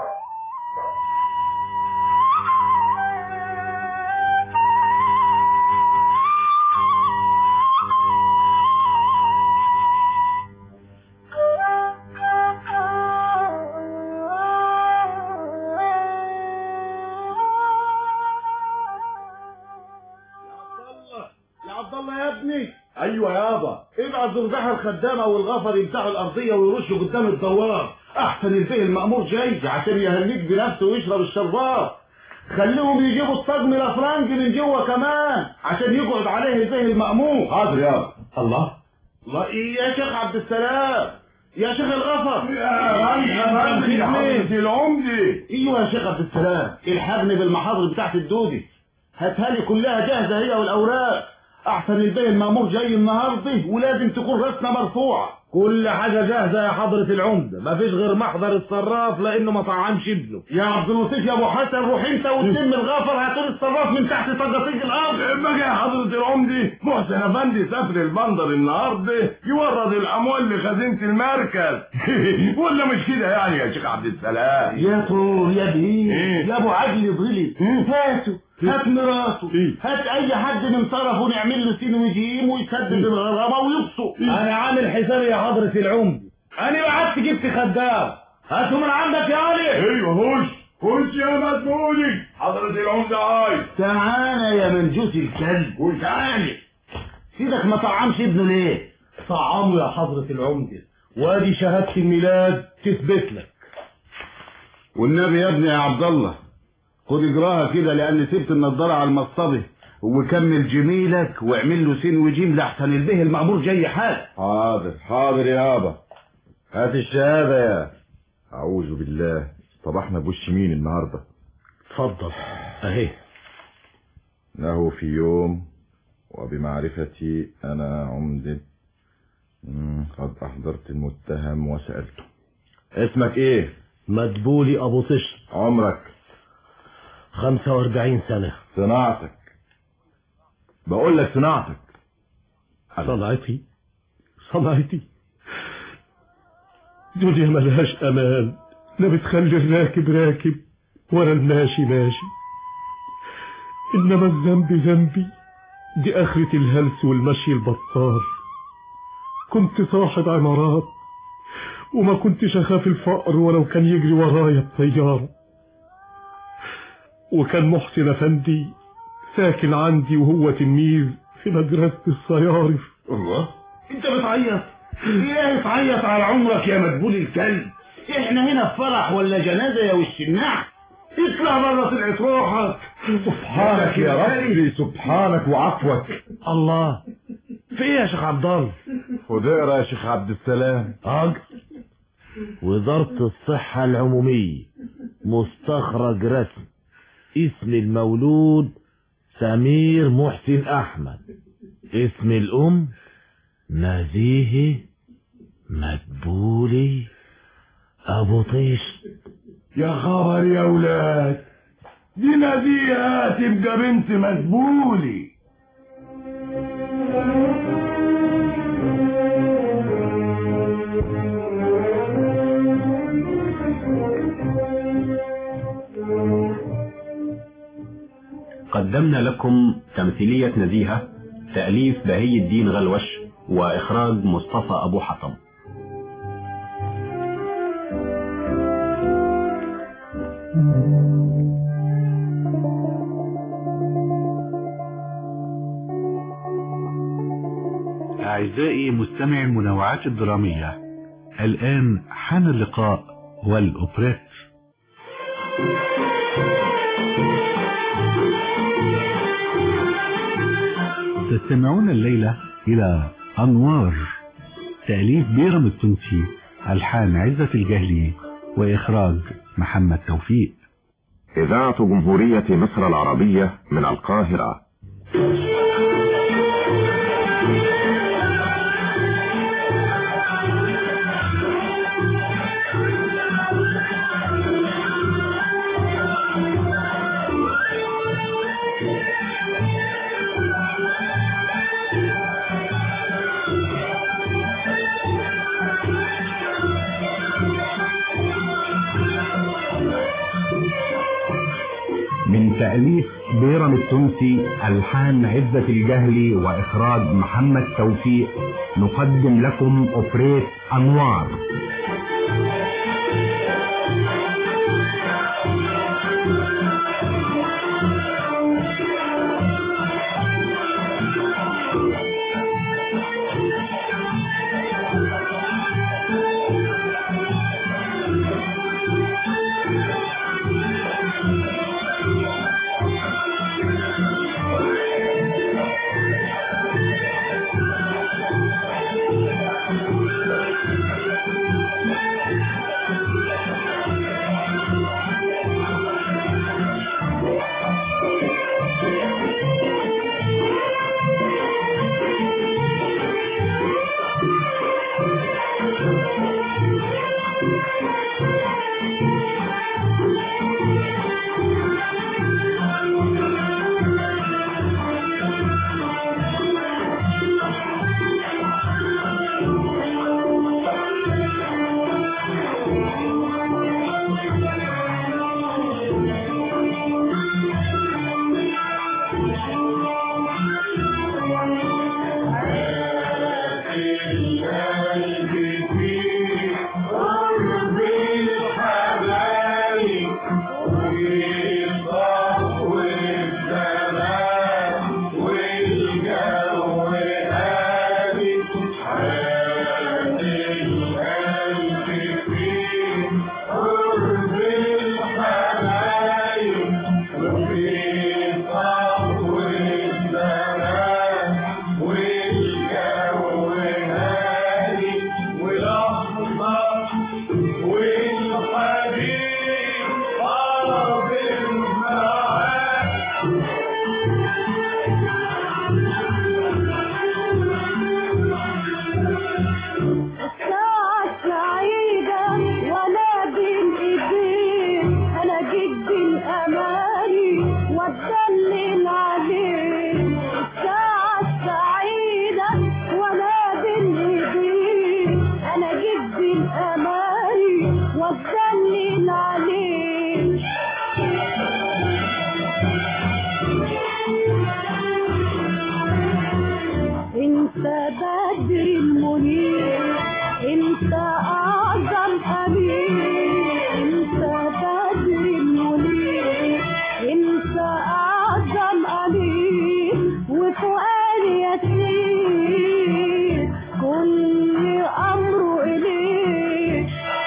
Speaker 6: يا عبد الله يا ابني ايوه يابا ابعت زرزح الخدامه والغفر يمسحوا الارضيه ويرشوا قدام الدوار احسن الفيه المأمور جاي عشان يهنيك بنفسه ويشرب الشربات خليهم يجيبوا الطقم الافرنج من جوه كمان عشان يقعد عليه الفيه المأمور
Speaker 5: حاضر يابا
Speaker 6: الله الله إيه يا شيخ عبد السلام يا شيخ الغفر
Speaker 5: يا فندم يا حضرة العمدة
Speaker 6: ايوه يا شيخ عبد السلام الحقني بالمحاضر بتاعت الدودي هاتها لي كلها جاهزه هي والاوراق احسن البيه المامور جاي النهارده ولازم تكون راسنا مرفوعه كل حاجه جاهزه يا حضره العمده مفيش غير محضر الصراف لانه ما طعمش ابنه يا عبد اللطيف يا ابو حسن روح انت وتلم الغفر هاتوا الصراف من تحت طقاطيق الارض
Speaker 5: بقى يا حضرة العمدة محسن افندي سافر البندر النهاردة يورد الاموال لخزينة المركز ولا مش كده يعني يا شيخ عبد السلام
Speaker 6: يا طول يا بيه
Speaker 5: إيه؟
Speaker 6: يا ابو عدل ظلي هاتوا هات مراته
Speaker 5: إيه؟
Speaker 6: هات اي حد من طرفه نعمل له سين وجيم ويسدد الغرامه ويبصق انا عامل حسابي يا حضره العمده انا بعت جبت خدام هاته من عندك يا علي
Speaker 5: ايوه خش خش يا مدبولي حضرة العمدة عايز
Speaker 6: تعالى يا منجوس الكلب
Speaker 5: وتعالي
Speaker 6: سيدك ما طعمش ابنه ليه طعمه يا حضرة العمدة وادي شهادة الميلاد تثبت لك
Speaker 4: والنبي يا ابني يا عبد الله خد اجراها كده لان سبت النضاره على المصطبه وكمل جميلك واعمل له سين وجيم لاحسن البه المأمور جاي حال حاضر حاضر يابا
Speaker 12: هات الشهادة يا أعوذ بالله طبحنا بوش مين النهاردة
Speaker 11: اتفضل اهي
Speaker 12: إنه في يوم وبمعرفتي أنا عمدة مم، قد أحضرت المتهم وسألته اسمك إيه؟
Speaker 11: مدبولي ابو طشت
Speaker 12: عمرك
Speaker 11: 45 سنة
Speaker 12: صناعتك بقول لك صناعتك
Speaker 11: صنعتي صنعتي دنيا ملهاش امان لا بتخلي الراكب راكب ولا الماشي ماشي انما الذنب ذنبي دي اخرة الهلس والمشي البطال كنت صاحب عمارات وما كنتش اخاف الفقر ولو كان يجري ورايا الطيارة وكان محسن افندي ساكن عندي وهو تلميذ في مدرسة الصيارف
Speaker 6: الله انت بتعيط ايه تعيط على عمرك يا مدبول الكلب احنا هنا في فرح ولا جنازة يا وش النحل اطلع بره طلعت روحك
Speaker 12: سبحانك يا ربي سبحانك وعفوك
Speaker 11: الله في ايه يا شيخ عبد الله
Speaker 12: خد اقرا يا شيخ عبد السلام
Speaker 11: أج وزارة الصحة العمومية مستخرج رسم اسم المولود سمير محسن أحمد اسم الأم نزيه مدبولي أبو طيش
Speaker 6: يا خبر يا ولاد دي نزيهة تبقى بنت مدبولي
Speaker 3: قدمنا لكم تمثيلية نزيهة تأليف بهي الدين غلوش وإخراج مصطفى أبو حطب
Speaker 2: أعزائي مستمعي المنوعات الدرامية الآن حان اللقاء والأوبريت تستمعون الليلة إلى أنوار تأليف بيرم التونسي ألحان عزة الجهلي وإخراج محمد توفيق
Speaker 1: إذاعة جمهورية مصر العربية من القاهرة
Speaker 13: من تأليف بيرم التونسي ألحان عزة الجهلي وإخراج محمد توفيق نقدم لكم أوبريت أنوار
Speaker 10: انت اعظم امين انت بدر المنير انت اعظم امين وفؤاد يسير كل امره اليك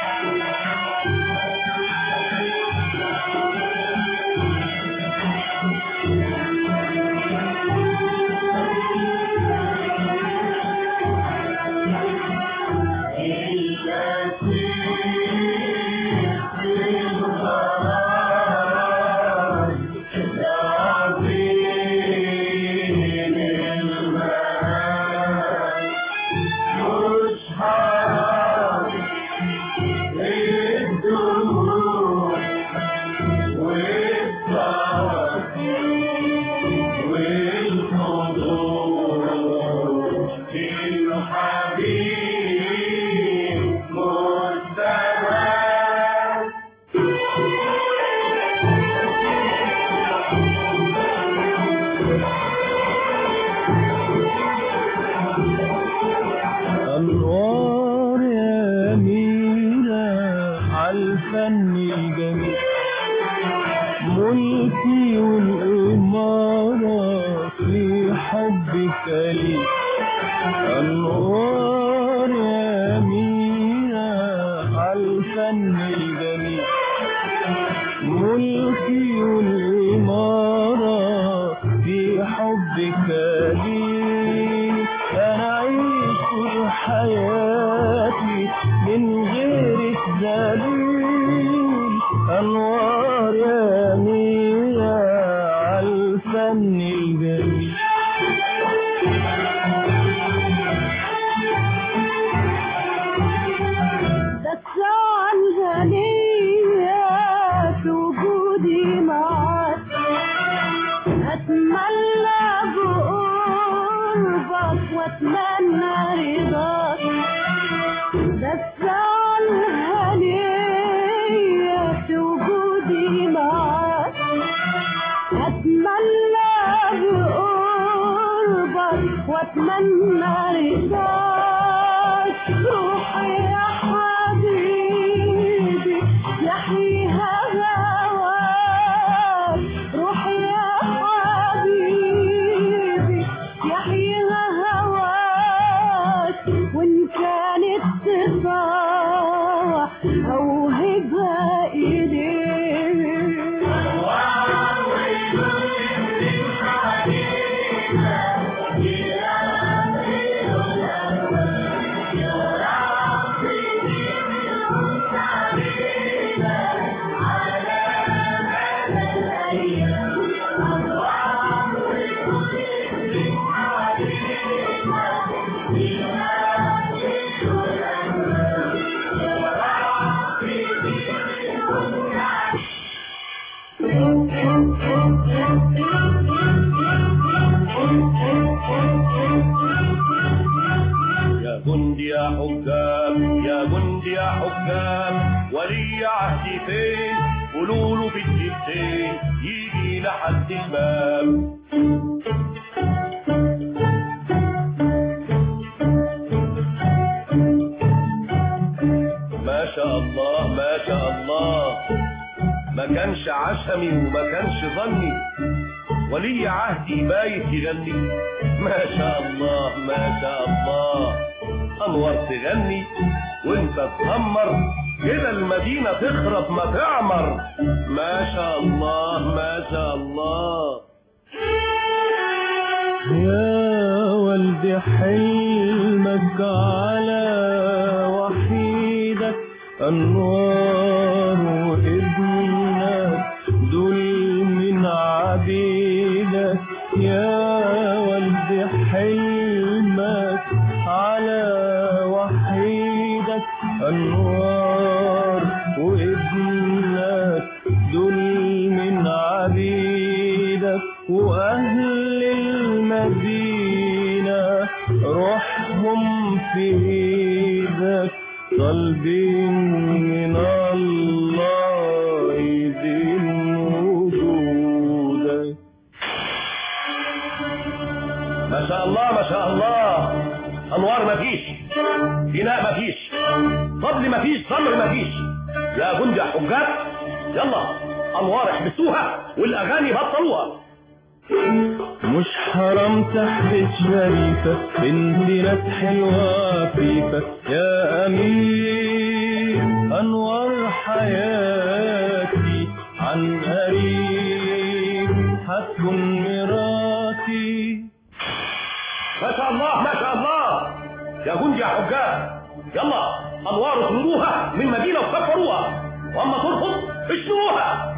Speaker 14: أنوار يا ميرا عالفن الجميل ملكي والإمارة في حبك لي أنوار يا ميرا عالفن الجميل ملكي والإمارة في حبك لي أنا أعيش طول حياتي من غيرك دليل أنوار يا ميرا عالفن الجميل
Speaker 10: بس الهنية في وجودي معاك أتمنى بقربك وأتمنى رضاك بس الهنية في وجودي معاك أتمنى بقربك وأتمنى رضاك روحي يا حبيبي يحييها هواك روحي يا حبيبي يحييها هواك وإن كانت تطاوع أوهبها
Speaker 6: يا جندي يا حكام يا جندي يا حكام ولي عهدي فين قولوا له بالجبتين يجي لحد الباب ما شاء الله ما شاء الله ما كانش عشمي وما كانش ظني ولي عهدي بايت يغني ما شاء الله ما شاء الله انور تغني وانت تخمر كده المدينة تخرب ما تعمر ما شاء الله ما شاء الله
Speaker 14: يا ولد حلمك على وحيدك أنوار وابنك دول من عبيدك يا ولد حلمك على وحيدك أنوار وابنك دول من عبيدك وأهل المدينة روحهم في ايدك طالبين من الله يزين وجودك
Speaker 6: ما شاء الله ما شاء الله انوار مفيش بناء مفيش فضل مفيش ظلم مفيش يا جندي يا حجاج يلا انوار احبسوها والاغاني بطلوها
Speaker 14: مش حرام تحبس شريفة بنت ناس حلوة عفيفة يا أمير أنوار حياتي عن قريب هتكون مراتي
Speaker 6: ما شاء الله ما شاء الله يا جندي يا حجاج يلا انوار اطردوها من المدينه وكفروها واما ترفض اشنوها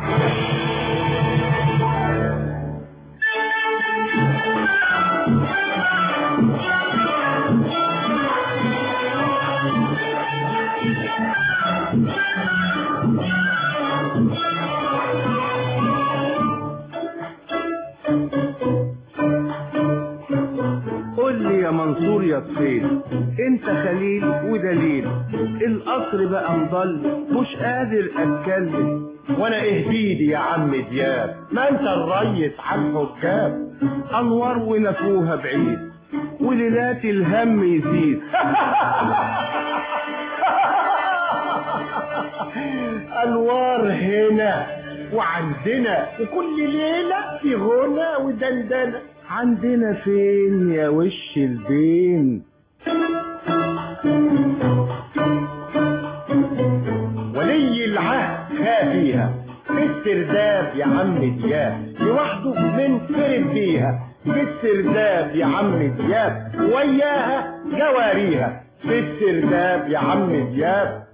Speaker 15: قول لي يا منصور يا طفيل انت خليل ودليل القصر بقى مضل مش قادر اتكلم
Speaker 6: وانا ايه بيدي يا عم دياب ما انت الريس عن حجاب
Speaker 15: انوار ونفوها بعيد وليلات الهم يزيد
Speaker 6: انوار هنا وعندنا وكل ليله في غنى ودندنه
Speaker 15: عندنا فين يا وش البين
Speaker 6: ولي العهد خافيها في السرداب يا عم دياب لوحده من فرد بيها في السرداب يا عم دياب وياها جواريها في السرداب يا عم دياب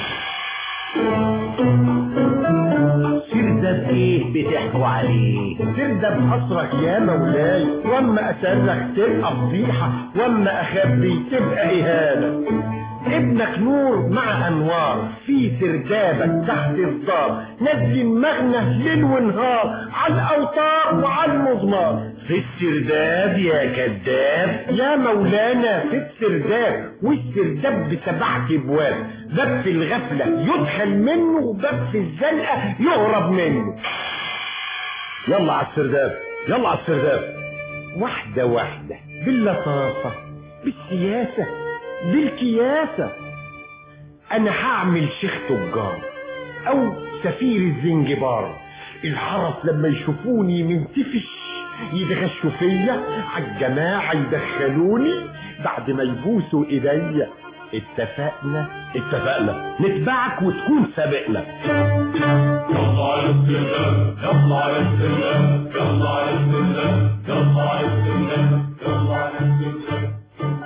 Speaker 6: سرداب ايه بتحكوا عليه سرداب حصرك يا مولاي واما اسرك تبقى فضيحة واما اخبي تبقى اهانة ابنك نور مع انوار في سردابك تحت الدار نزل مغنى ليل ونهار على الاوتار وعلى المضمار في السرداب يا كذاب يا مولانا في السرداب والسرداب بسبعة ابواب باب في الغفلة يدخل منه وباب في الزنقة يهرب منه يلا على السرداب يلا على السرداب واحدة واحدة باللطافة بالسياسة بالكياسة انا هعمل شيخ تجار او سفير الزنجبار الحرس لما يشوفوني منتفش يتغشوا فيا عالجماعة يدخلوني بعد ما يبوسوا ايديا اتفقنا اتفقنا نتبعك وتكون سابقنا
Speaker 14: يلا على السلام يلا على السلام يلا على السلام يلا على السلام يلا على السلام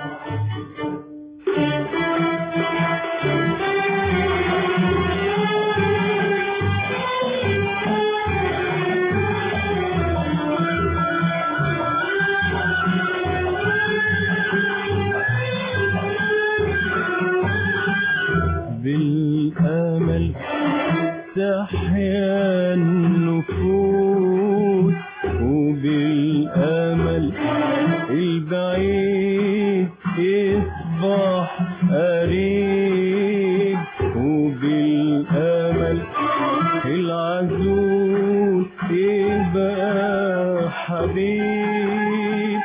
Speaker 14: بالامل تحيا النفوس وبالامل البعيد يصبح قريب وبالامل العزول يبقى حبيب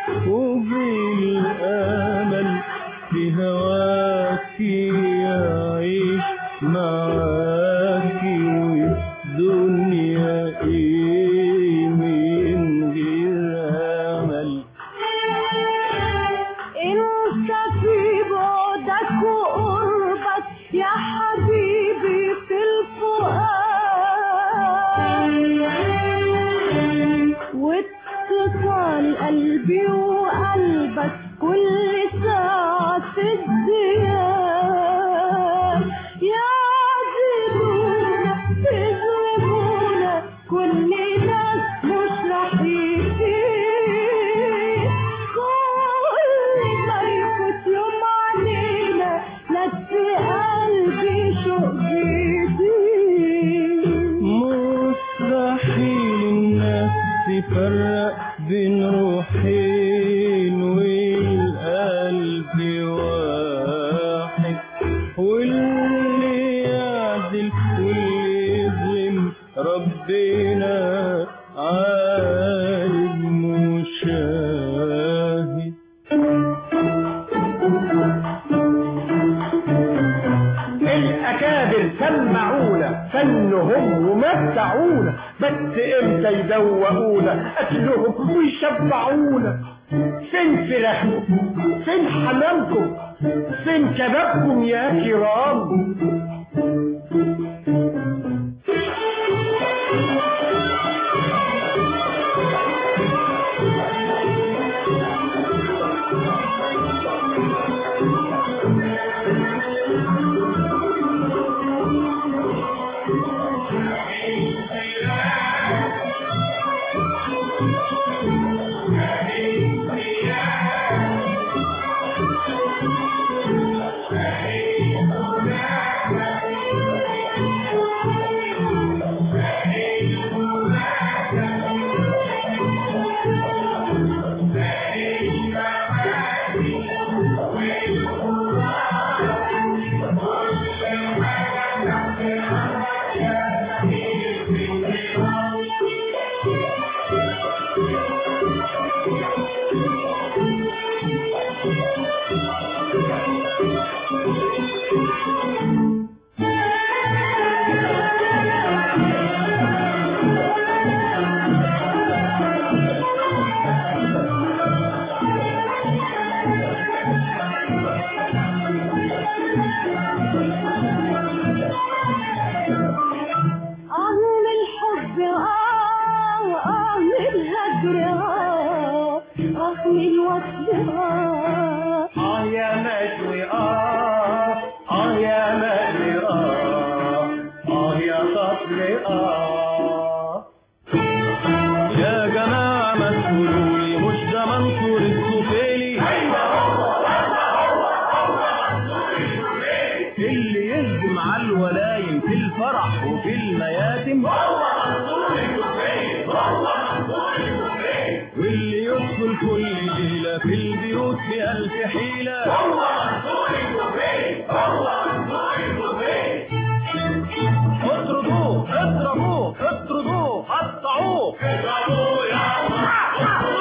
Speaker 14: وبالامل في هواك يعيش معاك والدنيا ايه من غير امل
Speaker 10: انت في بعدك وقربك يا حبيبي في الفؤاد واتصال قلبي وقلبك كل ساعة في الزياد يا عذبونا تظلمونا كل ناس مش رح يفيد كل ما يفوت يوم علينا نفسي قلبي شوق جديد
Speaker 14: مستحيل الناس تفرق بين روحين والقلب واحد واللي يعدل واللي يظلم ربنا عالم مشاهد
Speaker 6: اكابر سمعونا فنهم ومتعونا بس امتى يدوقونا اكلهم ويشبعونا فين فراخكم فين حمامكم فين كبابكم يا كرام
Speaker 10: آه من الحب آه آه من الهجر آه آه من الوصل آه
Speaker 6: اه يا مجوي اه اه يا مجوي اه اه يا خطر اه
Speaker 16: يا جماعة ما تقولولي مش ده منصور السفيلي اللي يهجم على الولايم في الفرح وفي المياتم واللي يدخل كل ليلة في البيوت بألف حيلة اطردوه اضربوه اطردوه قطعوه اضربوه يا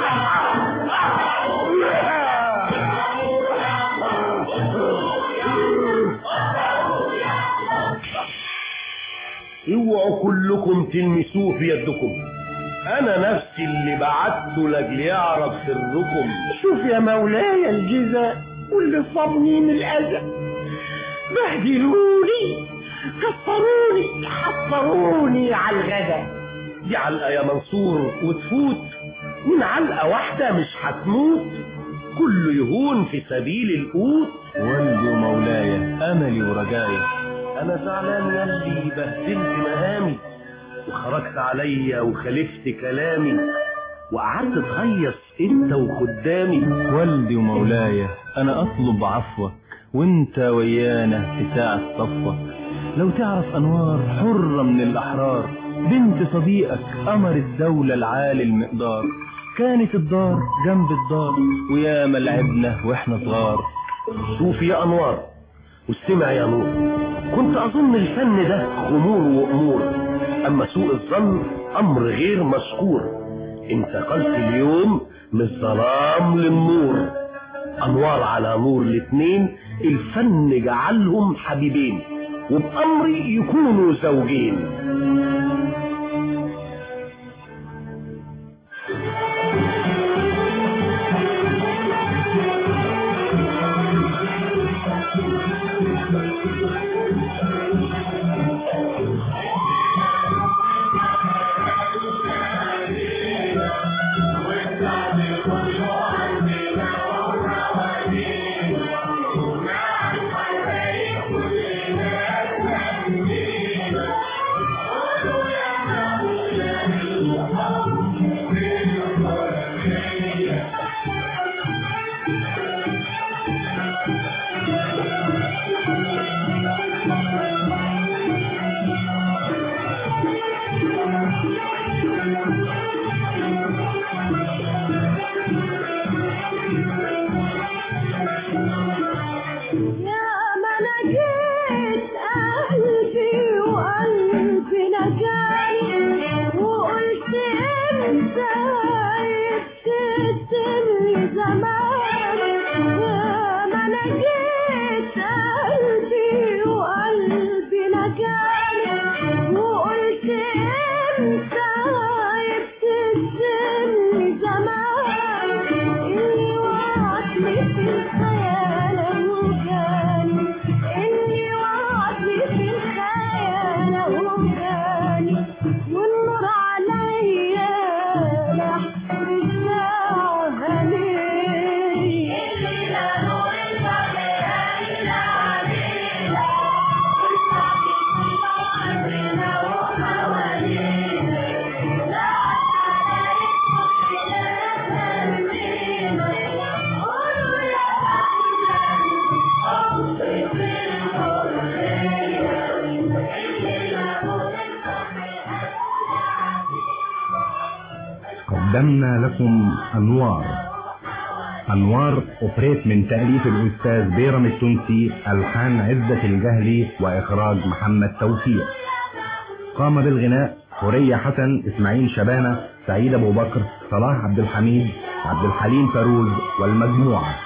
Speaker 6: اوعوا كلكم تلمسوه في يدكم انا نفسي اللي بعته لاجل يعرف سركم شوف يا مولاي الجزاء واللي صابني من الاذى بهدلوني كسروني حصروني على الغدا دي علقه يا منصور وتفوت من علقه واحده مش هتموت كله يهون في سبيل القوت
Speaker 16: والدي ومولاي املي ورجائي
Speaker 6: انا زعلان ياللي بهدلت مهامي وخرجت عليا وخالفت كلامي وقعدت تهيص انت وخدامي
Speaker 16: والدي ومولاي انا اطلب عفوك وانت ويانا في ساعة صفوك لو تعرف انوار حرة من الاحرار بنت صديقك قمر الدولة العالي المقدار كانت الدار جنب الدار وياما لعبنا واحنا صغار
Speaker 6: شوف يا انوار واستمع يا نور كنت اظن الفن ده خمور وامور اما سوء الظن امر غير مشكور انتقلت اليوم من الظلام للنور انوار على نور الاتنين الفن جعلهم حبيبين وبامري يكونوا زوجين
Speaker 10: يا ما نجيت قلبي وقلبي نجاني وقلت انت يبتسم زمان يا ما نجيت قلبي وقلبي
Speaker 13: قدمنا لكم أنوار أنوار أوبريت من تأليف الأستاذ بيرم التونسي ألحان عزة الجهلي وإخراج محمد توفيق قام بالغناء ثريا حسن إسماعيل شبانة سعيد أبو بكر صلاح عبد الحميد عبد الحليم فاروز والمجموعة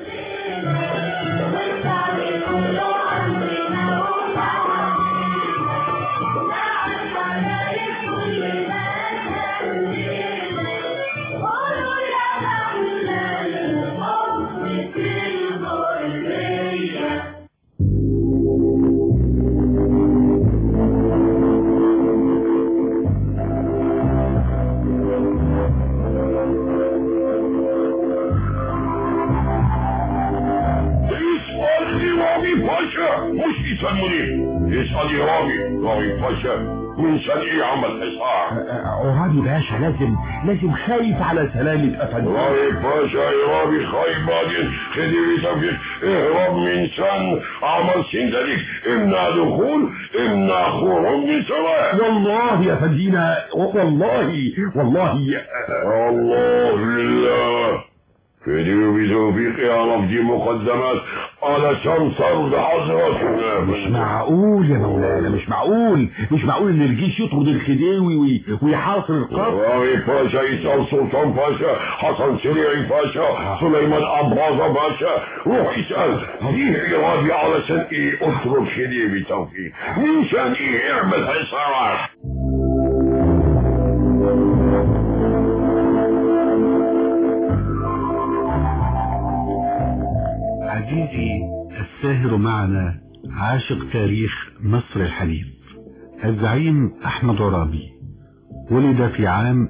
Speaker 5: اسأل رامي باشا مش اسأل منير اسأل رامي رامي باشا من سنة ايه عمل حصار
Speaker 17: عرابي باشا لازم لازم خايف على سلامة أفندم
Speaker 5: رامي باشا يا رامي خايف بعدين خدي تفكير اهرب من سن عمل سندلك امنع دخول امنع خروج من سواء
Speaker 17: والله يا فندينا والله والله
Speaker 5: الله لله فدي بتوفيق يعرف دي مقدمات علشان صرد حضرتك
Speaker 17: مش معقول يا مولانا مش معقول مش معقول ان الجيش يطرد الخديوي وي- ويحاصر القصر
Speaker 5: راوي باشا يسأل سلطان باشا حسن سريعي باشا سليمان أباظة باشا روح اسأل فيه إرادي علشان إيه اترك خديوي توفيق منشان إيه اعمل حصارات
Speaker 2: عزيزي الساهر معنا عاشق تاريخ مصر الحديث الزعيم أحمد عرابي ولد في عام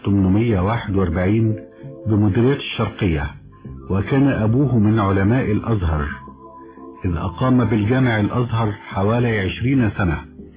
Speaker 2: 1841 بمديرية الشرقية وكان أبوه من علماء الأزهر إذ أقام بالجامع الأزهر حوالي عشرين سنة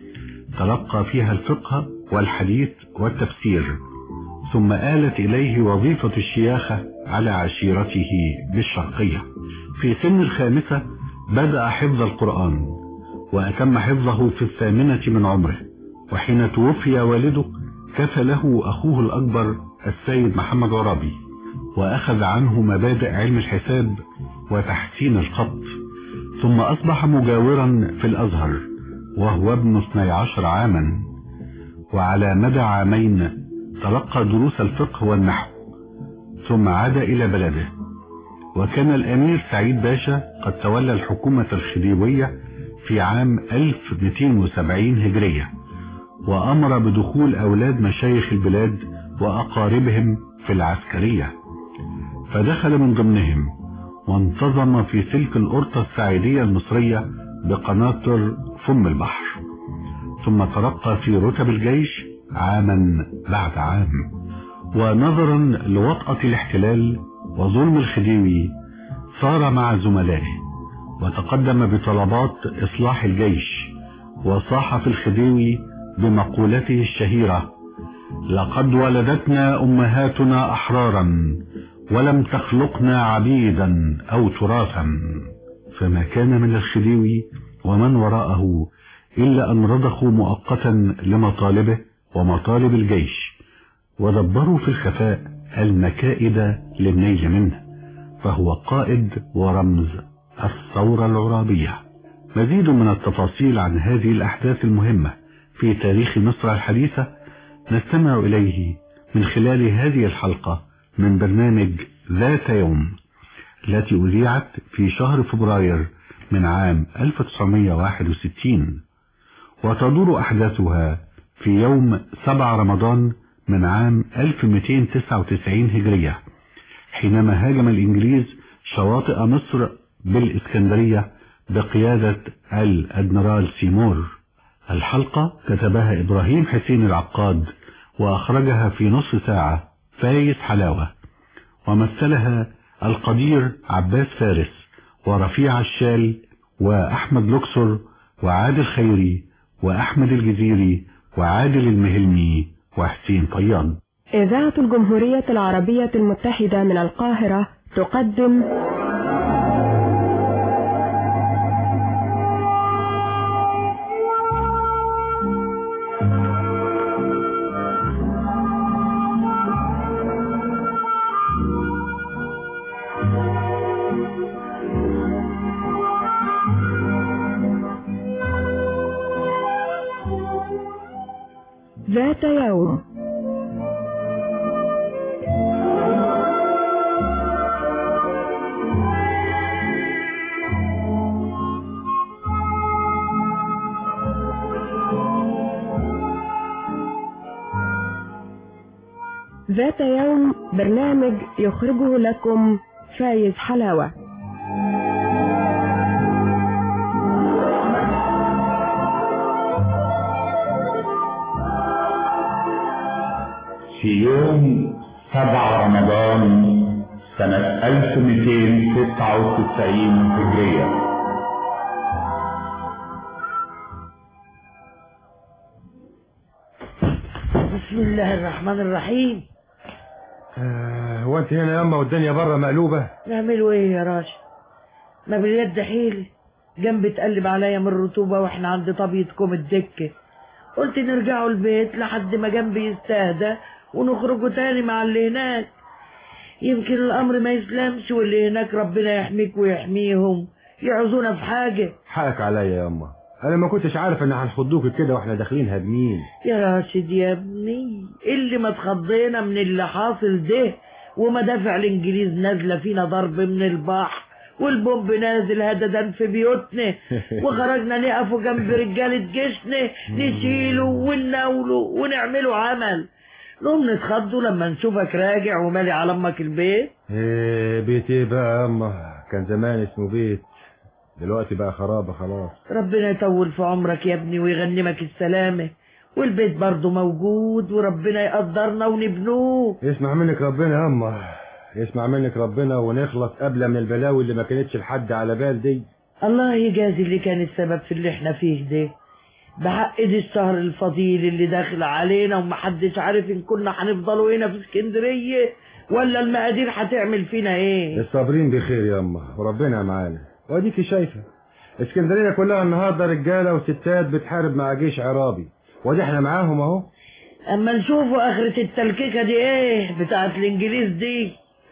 Speaker 2: تلقى فيها الفقه والحديث والتفسير ثم آلت إليه وظيفة الشياخة على عشيرته بالشرقية في سن الخامسة بدأ حفظ القرآن وأتم حفظه في الثامنة من عمره وحين توفي والده كفى له أخوه الأكبر السيد محمد عرابي وأخذ عنه مبادئ علم الحساب وتحسين الخط ثم أصبح مجاورا في الأزهر وهو ابن 12 عاما وعلى مدى عامين تلقى دروس الفقه والنحو ثم عاد إلى بلده وكان الأمير سعيد باشا قد تولى الحكومة الخديوية في عام 1270 هجرية وأمر بدخول أولاد مشايخ البلاد وأقاربهم في العسكرية فدخل من ضمنهم وانتظم في سلك الأرطة الساعدية المصرية بقناطر فم البحر ثم ترقى في رتب الجيش عاما بعد عام ونظرا لوطأة الاحتلال وظلم الخديوي صار مع زملائه وتقدم بطلبات إصلاح الجيش وصاح في الخديوي بمقولته الشهيرة لقد ولدتنا أمهاتنا أحرارا ولم تخلقنا عبيدا أو تراثا فما كان من الخديوي ومن وراءه إلا أن رضخوا مؤقتا لمطالبه ومطالب الجيش ودبروا في الخفاء المكائد للنيل منه فهو قائد ورمز الثورة العرابية مزيد من التفاصيل عن هذه الأحداث المهمة في تاريخ مصر الحديثة نستمع إليه من خلال هذه الحلقة من برنامج ذات يوم التي أذيعت في شهر فبراير من عام 1961 وتدور أحداثها في يوم 7 رمضان من عام 1299 هجرية حينما هاجم الإنجليز شواطئ مصر بالإسكندرية بقيادة الأدميرال سيمور الحلقة كتبها إبراهيم حسين العقاد وأخرجها في نصف ساعة فايز حلاوة ومثلها القدير عباس فارس ورفيع الشال وأحمد لوكسر وعادل خيري وأحمد الجزيري وعادل المهلمي وحسين طيان
Speaker 18: إذاعة الجمهورية العربية المتحدة من القاهرة تقدم ذات يوم ذات يوم برنامج يخرجه لكم فايز حلاوة
Speaker 19: في يوم سبعة رمضان سنة 1299 هجرية
Speaker 9: بسم الله الرحمن الرحيم
Speaker 6: آه، هو انت هنا ياما والدنيا بره مقلوبة
Speaker 9: نعملوا ايه يا راشد ما باليد حيل جنبي تقلب عليا من الرطوبة واحنا عند طبيعتكم الدكة قلت نرجعوا البيت لحد ما جنبي يستهدى ونخرجوا تاني مع اللي هناك يمكن الامر ما يسلمش واللي هناك ربنا يحميك ويحميهم يعوزونا في حاجة
Speaker 6: حقك عليا ياما انا ما كنتش عارف ان هنخضوك كده واحنا داخلين هادمين
Speaker 9: يا راشد يا ابني اللي ما اتخضينا من اللي حاصل ده ومدافع الانجليز نازله فينا ضرب من البحر والبومب نازل هددا في بيوتنا وخرجنا نقفوا جنب رجالة جيشنا نشيله ونناوله ونعمله عمل نقوم نتخضوا لما نشوفك راجع ومالي على امك البيت
Speaker 6: ايه بيت ايه بقى ياما كان زمان اسمه بيت دلوقتي بقى خرابة خلاص
Speaker 9: ربنا يطول في عمرك يا ابني ويغنمك السلامة والبيت برضه موجود وربنا يقدرنا ونبنوه
Speaker 6: يسمع منك ربنا ياما يسمع منك ربنا ونخلص قبل من البلاوي اللي ما كانتش لحد على بال دي
Speaker 9: الله يجازي اللي كان السبب في اللي احنا فيه ده بحق دي الشهر الفضيل اللي داخل علينا ومحدش عارف ان كنا هنفضلوا هنا في اسكندرية ولا المقادير هتعمل فينا ايه
Speaker 6: الصابرين بخير ياما وربنا معانا واديكي شايفة اسكندرية كلها النهاردة رجالة وستات بتحارب مع جيش عرابي وادي احنا معاهم اهو
Speaker 9: اما نشوفوا اخرة التلكيكة دي ايه بتاعت الانجليز دي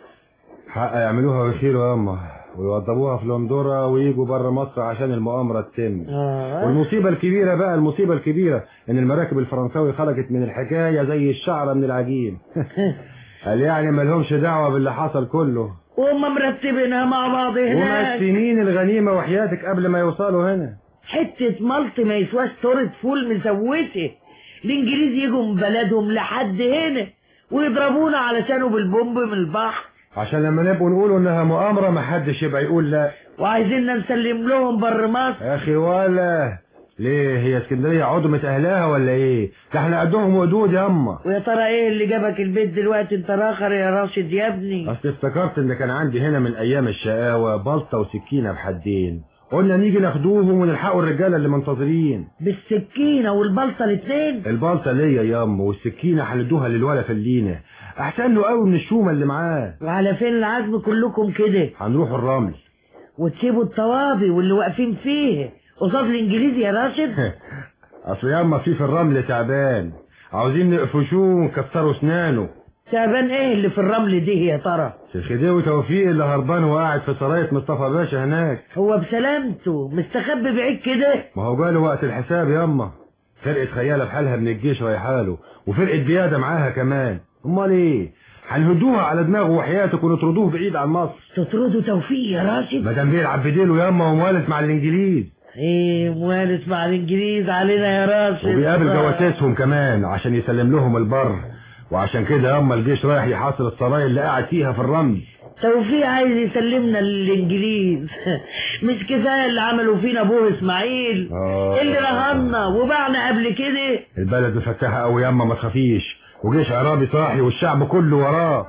Speaker 6: حق يعملوها ويخيروا ياما ويوضبوها في لندورة ويجوا بره مصر عشان المؤامرة تتم
Speaker 9: آه.
Speaker 6: والمصيبة الكبيرة بقى المصيبة الكبيرة ان المراكب الفرنساوي خرجت من الحكاية زي الشعرة من العجين قال يعني ملهمش دعوة باللي حصل كله
Speaker 9: وهم مرتبينها مع بعض هناك
Speaker 6: ومقسمين الغنيمة وحياتك قبل ما يوصلوا هنا
Speaker 9: حتة ملط ما يسواش طورة فول مسوته الانجليز يجوا من بلدهم لحد هنا ويضربونا علشانه بالبومب من البحر
Speaker 6: عشان لما نبقوا نقولوا انها مؤامرة محدش يبقى يقول لا
Speaker 9: وعايزيننا نسلم لهم بر مصر
Speaker 6: يا اخي ولا ليه هي اسكندرية عضمة اهلها ولا ايه ده احنا قدهم ودود ياما
Speaker 9: ويا ترى ايه اللي جابك البيت دلوقتي انت راخر يا راشد يا ابني
Speaker 6: اصل افتكرت ان كان عندي هنا من ايام الشقاوة بلطة وسكينة بحدين قلنا نيجي ناخدوهم ونلحقوا الرجالة اللي منتظرين
Speaker 9: بالسكينة والبلطة الاتنين
Speaker 6: البلطة ليا ياما والسكينة هندوها للولا فلينة احسن له قوي من الشومة اللي معاه
Speaker 9: وعلى فين العزم كلكم كده
Speaker 6: هنروح الرمل
Speaker 9: وتسيبوا الطوابي واللي واقفين فيه قصاد الانجليزي يا راشد
Speaker 6: اصل ياما في في الرمل تعبان عاوزين نقفشوه ونكسروا اسنانه
Speaker 9: تعبان ايه اللي في الرمل دي يا ترى
Speaker 6: الخديوي توفيق اللي هربان وقاعد في سراية مصطفى باشا هناك
Speaker 9: هو بسلامته مستخبي بعيد كده
Speaker 6: ما هو جاله وقت الحساب ياما فرقة خيالة بحالها من الجيش رايحاله وفرقة بيادة معاها كمان امال ايه هنهدوها على دماغه وحياتك ونطردوه بعيد عن مصر
Speaker 9: تطردوا توفيق يا راشد
Speaker 6: ما دام بيلعب بديله ياما وموالد مع الانجليز
Speaker 9: ايه موالد مع الانجليز علينا يا راشد
Speaker 6: وبيقابل جواسيسهم كمان عشان يسلم لهم البر وعشان كده ياما الجيش رايح يحاصر السرايا اللي قاعد فيها في الرمل
Speaker 9: توفيق عايز يسلمنا للانجليز مش كفايه اللي عملوا فينا ابوه اسماعيل
Speaker 6: آه.
Speaker 9: اللي رهنا وباعنا قبل كده
Speaker 6: البلد مفتحة قوي ياما ما تخافيش وجيش عرابي صاحي والشعب كله وراه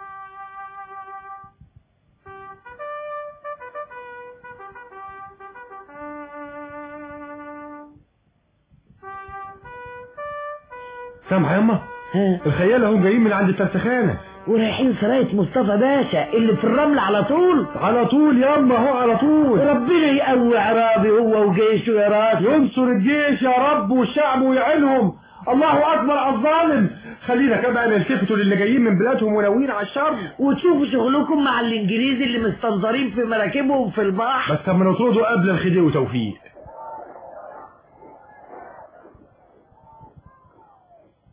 Speaker 6: سامع ياما الخيال هم جايين من عند الفرسخانة
Speaker 9: ورايحين سراية مصطفى باشا اللي في الرمل على طول
Speaker 6: على طول ياما هو على طول
Speaker 9: ربنا يقوي عرابي هو وجيشه يا راس
Speaker 6: ينصر الجيش يا رب والشعب ويعينهم الله اكبر على الظالم خلينا كمان نلتفتوا للي جايين من بلادهم وناويين على الشر
Speaker 9: وتشوفوا شغلكم مع الانجليز اللي مستنظرين في مراكبهم في البحر
Speaker 6: بس لما نطردوا قبل الخديوي توفيق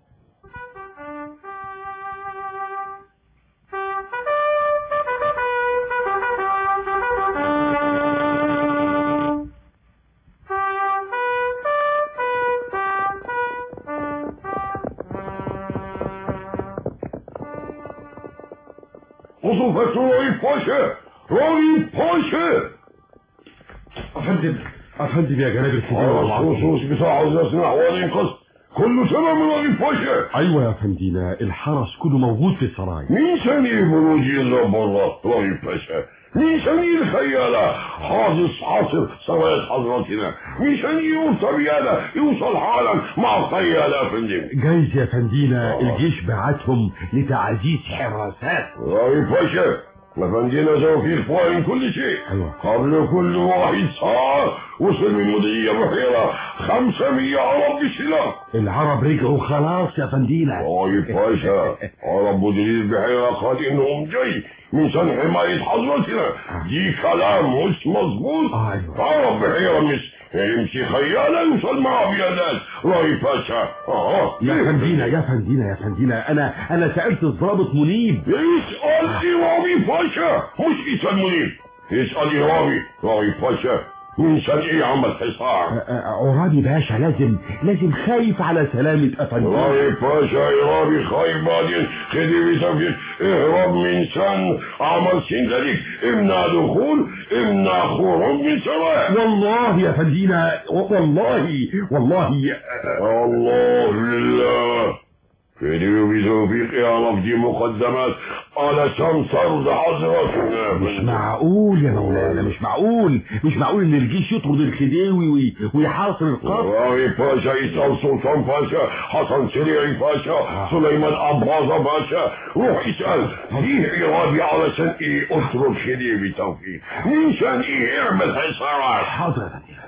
Speaker 5: خذوا فتوا رغيف باشا رغيف باشا
Speaker 17: افندم افندم يا جناب
Speaker 5: الخصوص بتاع حضرتنا حوالي انقذ كله تمام رغيف باشا
Speaker 17: ايوه يا فندينا الحرس كله موجود في السراي
Speaker 5: مين ثاني بروجي الا برا رغيف باشا مين ثاني الخيالة حاضر حاصر سرايا حضرتنا مين ثاني يوصل بيانا يوصل حالا مع الخيالة يا فندم
Speaker 17: جايز يا فندينا الجيش بعتهم لتعزيز حراسات
Speaker 5: رغيف باشا مفندينا توفيق فاهم كل شيء
Speaker 17: أيوة.
Speaker 5: قبل كل واحد ساعة وصل من مديرية بحيرة خمسة مية عرب بالسلاح
Speaker 17: العرب رجعوا خلاص يا فندينا
Speaker 5: طيب باشا عرب مديرية البحيرة قال انهم جاي من سن حماية حضرتنا دي كلام مش مظبوط عرب بحيرة مش يمشي خيالة يوصل معه بيدات رأي باشا اه
Speaker 17: يا فندينا يا فندينا يا فندينا انا انا سالت الضابط منيب
Speaker 5: اسأل إرابي باشا مش اسأل منيب اسأل إرابي رأي باشا من سن ايه عمل حصار
Speaker 17: عرابي باشا لازم لازم خايف على سلامة أفندينا
Speaker 5: راي باشا إرابي خايف بعدين خدي بتفكير اهرب من سن عمل سندلك امنع دخول امنع خروج من سرايا
Speaker 17: والله يا فندينا والله والله
Speaker 5: الله لله خدي بتوفيق يعرف دي مقدمات علشان ترضى حضرتنا
Speaker 17: مش معقول يا مولانا مش معقول مش معقول ان الجيش يطرد الخديوي وي- ويحاصر القصر
Speaker 5: راوي باشا يسأل سلطان باشا حسن سريعي باشا سليمان أباظة باشا روح اسأل فيه إرادي علشان إيه أترك خديوي توفيق نشان إيه اعمل حصارات
Speaker 17: حاضر يا فندينا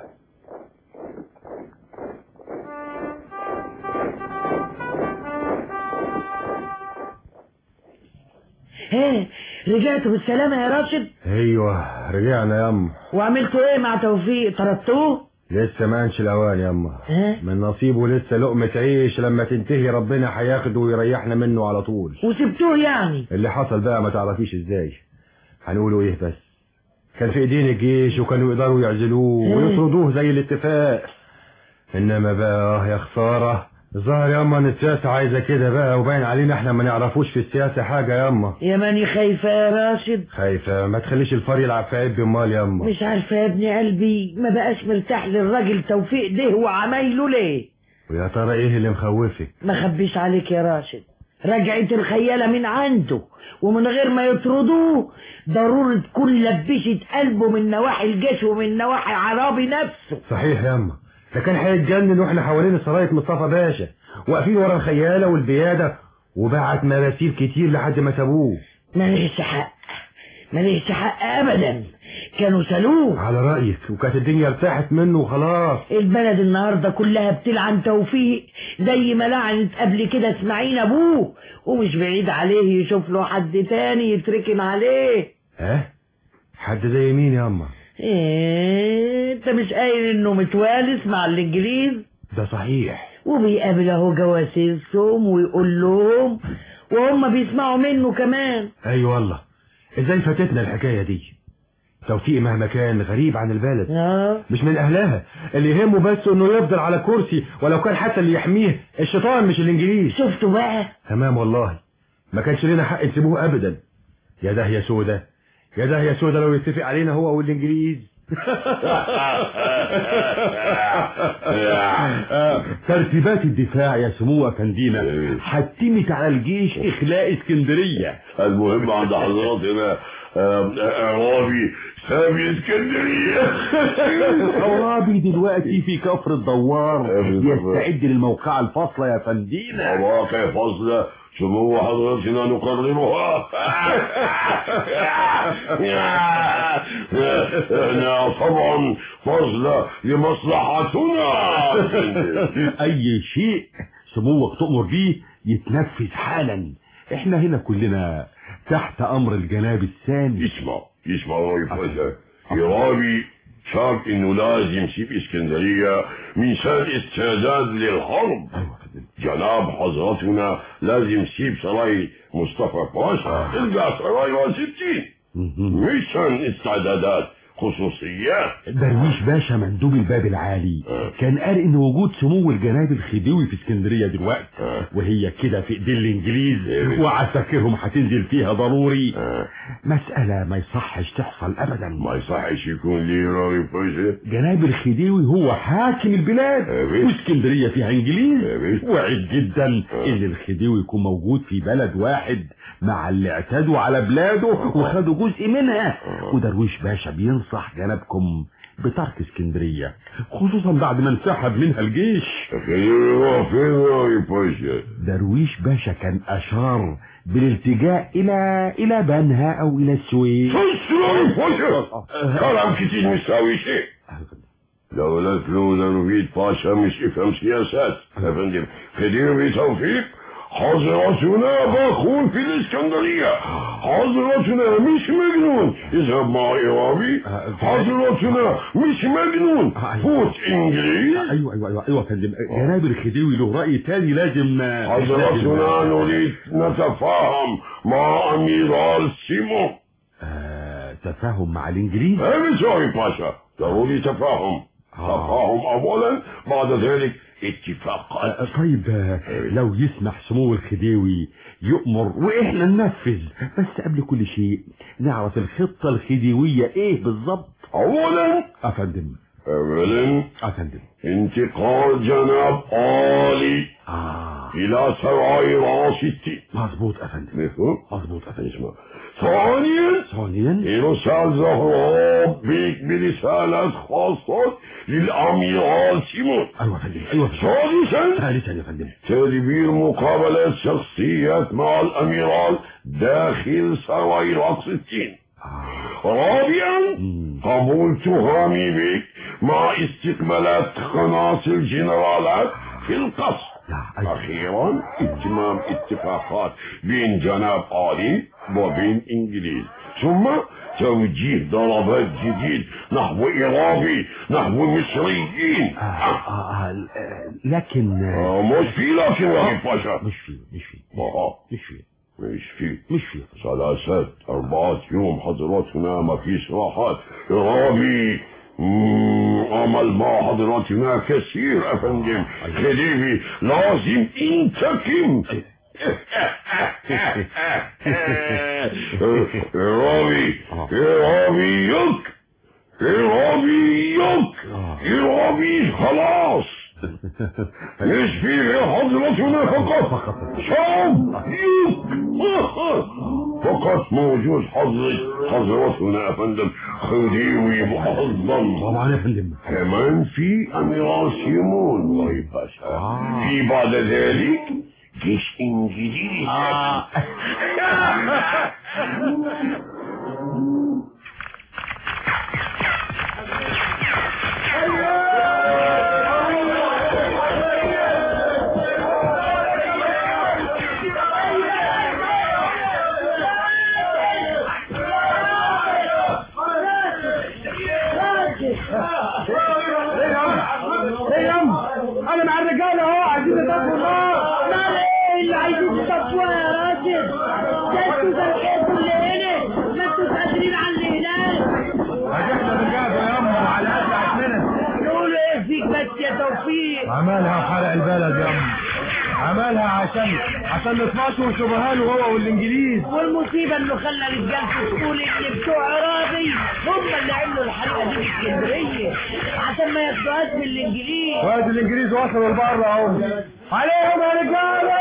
Speaker 9: ايه رجعتوا بالسلامة يا راشد
Speaker 13: ايوه رجعنا ياما
Speaker 9: وعملتوا ايه مع توفيق طردتوه
Speaker 13: لسه ما انش الاوان ياما
Speaker 9: ها؟
Speaker 13: من نصيبه لسه لقمة عيش لما تنتهي ربنا هياخده ويريحنا منه على طول
Speaker 9: وسبتوه يعني
Speaker 13: اللي حصل بقى ما تعرفيش ازاي هنقوله ايه بس كان في ايدين الجيش وكانوا يقدروا يعزلوه
Speaker 9: مم.
Speaker 13: ويطردوه زي الاتفاق انما بقى يا خسارة ظهر ياما ان السياسة عايزة كده بقى وباين علينا احنا ما نعرفوش في السياسة حاجة ياما
Speaker 9: يا ماني خايفة يا راشد
Speaker 13: خايفة ما تخليش الفار يلعب في عيب امال ياما
Speaker 9: مش عارفة يا ابن قلبي ما بقاش مرتاح للراجل توفيق ده وعمايله ليه
Speaker 13: ويا ترى ايه اللي مخوفك
Speaker 9: ما خبيش عليك يا راشد رجعت الخيالة من عنده ومن غير ما يطردوه ضرورة تكون لبشت قلبه من نواحي الجيش ومن نواحي عرابي نفسه
Speaker 13: صحيح ياما ده كان هيتجنن واحنا حوالين سراية مصطفى باشا واقفين ورا الخيالة والبيادة وبعت مراسيل كتير لحد ما سابوه
Speaker 9: ماليش حق ماليش حق ابدا كانوا سالوه
Speaker 13: على رأيك وكانت الدنيا ارتاحت منه وخلاص
Speaker 9: البلد النهاردة كلها بتلعن توفيق زي ما لعنت قبل كده اسماعيل ابوه ومش بعيد عليه يشوف له حد تاني يتركن عليه
Speaker 13: ها حد زي مين ياما
Speaker 9: ايه انت مش قايل انه متوالس مع الانجليز
Speaker 13: ده صحيح
Speaker 9: وبيقابل اهو جواسيسهم ويقول لهم وهم بيسمعوا منه كمان
Speaker 13: اي والله ازاي فاتتنا الحكاية دي توفيق مهما كان غريب عن البلد
Speaker 9: اه
Speaker 13: مش من اهلها اللي يهمه بس انه يفضل على كرسي ولو كان حتى اللي يحميه الشيطان مش الانجليز
Speaker 9: شفتوا بقى
Speaker 13: تمام والله ما كانش لنا حق نسيبوه ابدا يا ده يا سوده يا ده يا سوده لو يتفق علينا هو والانجليز ترتيبات الدفاع يا سمو افندينا حتمت على الجيش اخلاء اسكندريه
Speaker 5: المهم عند حضراتنا عرابي سامي اسكندرية
Speaker 17: عرابي دلوقتي في كفر الدوار يستعد للموقعة الفاصلة يا فندينا
Speaker 5: مواقع فاصلة سمو حضرتنا نقررها احنا طبعا فاصلة لمصلحتنا
Speaker 17: اي شيء سموك تؤمر بيه يتنفذ حالا احنا هنا كلنا تحت امر الجناب الثاني
Speaker 5: اسمع اسمع راي باشا إيرابي شاف انه لازم يسيب اسكندرية من سنة استعداد للحرب جناب حضرتنا لازم يسيب سراي مصطفى باشا ارجع سراي وستين مش عن استعدادات خصوصيات
Speaker 17: درويش باشا مندوب الباب العالي كان قال ان وجود سمو الجناب الخديوي في اسكندريه دلوقتي وهي كده في ايدين الانجليز وعساكرهم هتنزل فيها ضروري مساله ما يصحش تحصل ابدا
Speaker 5: ما يصحش يكون ليه راي باشا
Speaker 17: جناب الخديوي هو حاكم البلاد واسكندريه فيها انجليز وعد جدا ان الخديوي يكون موجود في بلد واحد مع اللي اعتدوا على بلاده وخدوا جزء منها ودرويش باشا بينصح جنابكم بترك اسكندرية خصوصا بعد ما انسحب منها الجيش
Speaker 5: فين راي باشا
Speaker 17: درويش باشا كان اشار بالالتجاء الى الى بنها او الى السويس
Speaker 5: راي باشا كلام كتير مش ساوي شيء دولة لولا نريد باشا مش يفهم سياسات افندم خديوي توفيق حضرتنا بخون في الإسكندرية حضرتنا مش مجنون اذهب مع إيرابي حضرتنا مش مجنون فوت إنجليز
Speaker 17: ايوه ايوه ايوه ايوه يا فندم جناب الخديوي له راي تاني لازم
Speaker 5: حضرتنا نريد نتفاهم مع أميرال سيمون
Speaker 17: آه، تفاهم مع الانجليز
Speaker 5: أنا سوري باشا ضروري تفاهم تفاهم أولا بعد ذلك اتفاقات
Speaker 17: آه، طيب آه، لو يسمح سمو الخديوي يؤمر واحنا ننفذ بس قبل كل شيء نعرف الخطة الخديوية ايه بالظبط
Speaker 5: أولا
Speaker 17: افندم
Speaker 5: أولا
Speaker 17: افندم
Speaker 5: انتقال جناب آلي
Speaker 17: آه.
Speaker 5: إلى سراي راشدتي
Speaker 17: مظبوط افندم
Speaker 5: مفهوم؟
Speaker 17: مظبوط افندم
Speaker 5: اسمع ثانيا
Speaker 17: ثانيا
Speaker 5: إرسال زهراء بيك برسالة خاصة للأميرال سيمون
Speaker 17: ايوه يا فندم ايوه يا فندم.
Speaker 5: ثالثا
Speaker 17: ثالثا يا فندم
Speaker 5: تدبير مقابلة شخصيات مع الأميرال داخل سراي رقص التين رابعا قبول تهامي بك مع استقبالات قناص الجنرالات في القصر أخيرا اتمام اتفاقات بين جناب آلي وبين إنجليز ثم توجيه ضربات جديد نحو إيرابي نحو مصريين
Speaker 17: آه آه آه لكن
Speaker 5: آه مش في لكن يا باشا
Speaker 17: مش في مش في
Speaker 5: آه
Speaker 17: مش في
Speaker 5: مش في
Speaker 17: مش في
Speaker 5: ثلاثة أربعة يوم حضراتنا ما فيش راحات إرابي مم، عمل مع حضراتنا كثير أفندم خليفي لازم انتقم إرابي إرابي يك إرابي يك إرابي خلاص مش في غير حضرتنا فقط شام يك فقط موجود حضرة حضرتنا يا فندم خديوي معظم
Speaker 17: طبعا يا فندم
Speaker 5: كمان في أميران سيمون وهي باشا في بعد ذلك جيش إنجليزي
Speaker 6: ايه يا ام انا مع الرجاله اهو عايزين نطفوا النار
Speaker 9: نار ايه اللي عايزين تطفوها يا راجل ده انتوا زرقاء كل هنا ما انتوا قادرين على اللي هناك
Speaker 6: احنا رجاله يا ام وعلى قد عقلنا
Speaker 9: يقولوا ايه فيك بس يا توفيق
Speaker 6: عملها وحرق البلد يا ام عملها عشان عشان نطفشه وشبهانه هو والانجليز
Speaker 9: والمصيبه انه خلى رجالته تقول ان بتوع عراضي هم اللي عملوا الحريقه دي في اسكندريه عشان ما ياخدوهاش من الانجليز
Speaker 6: وادي الانجليز وصلوا لبره اهو عليهم يا رجاله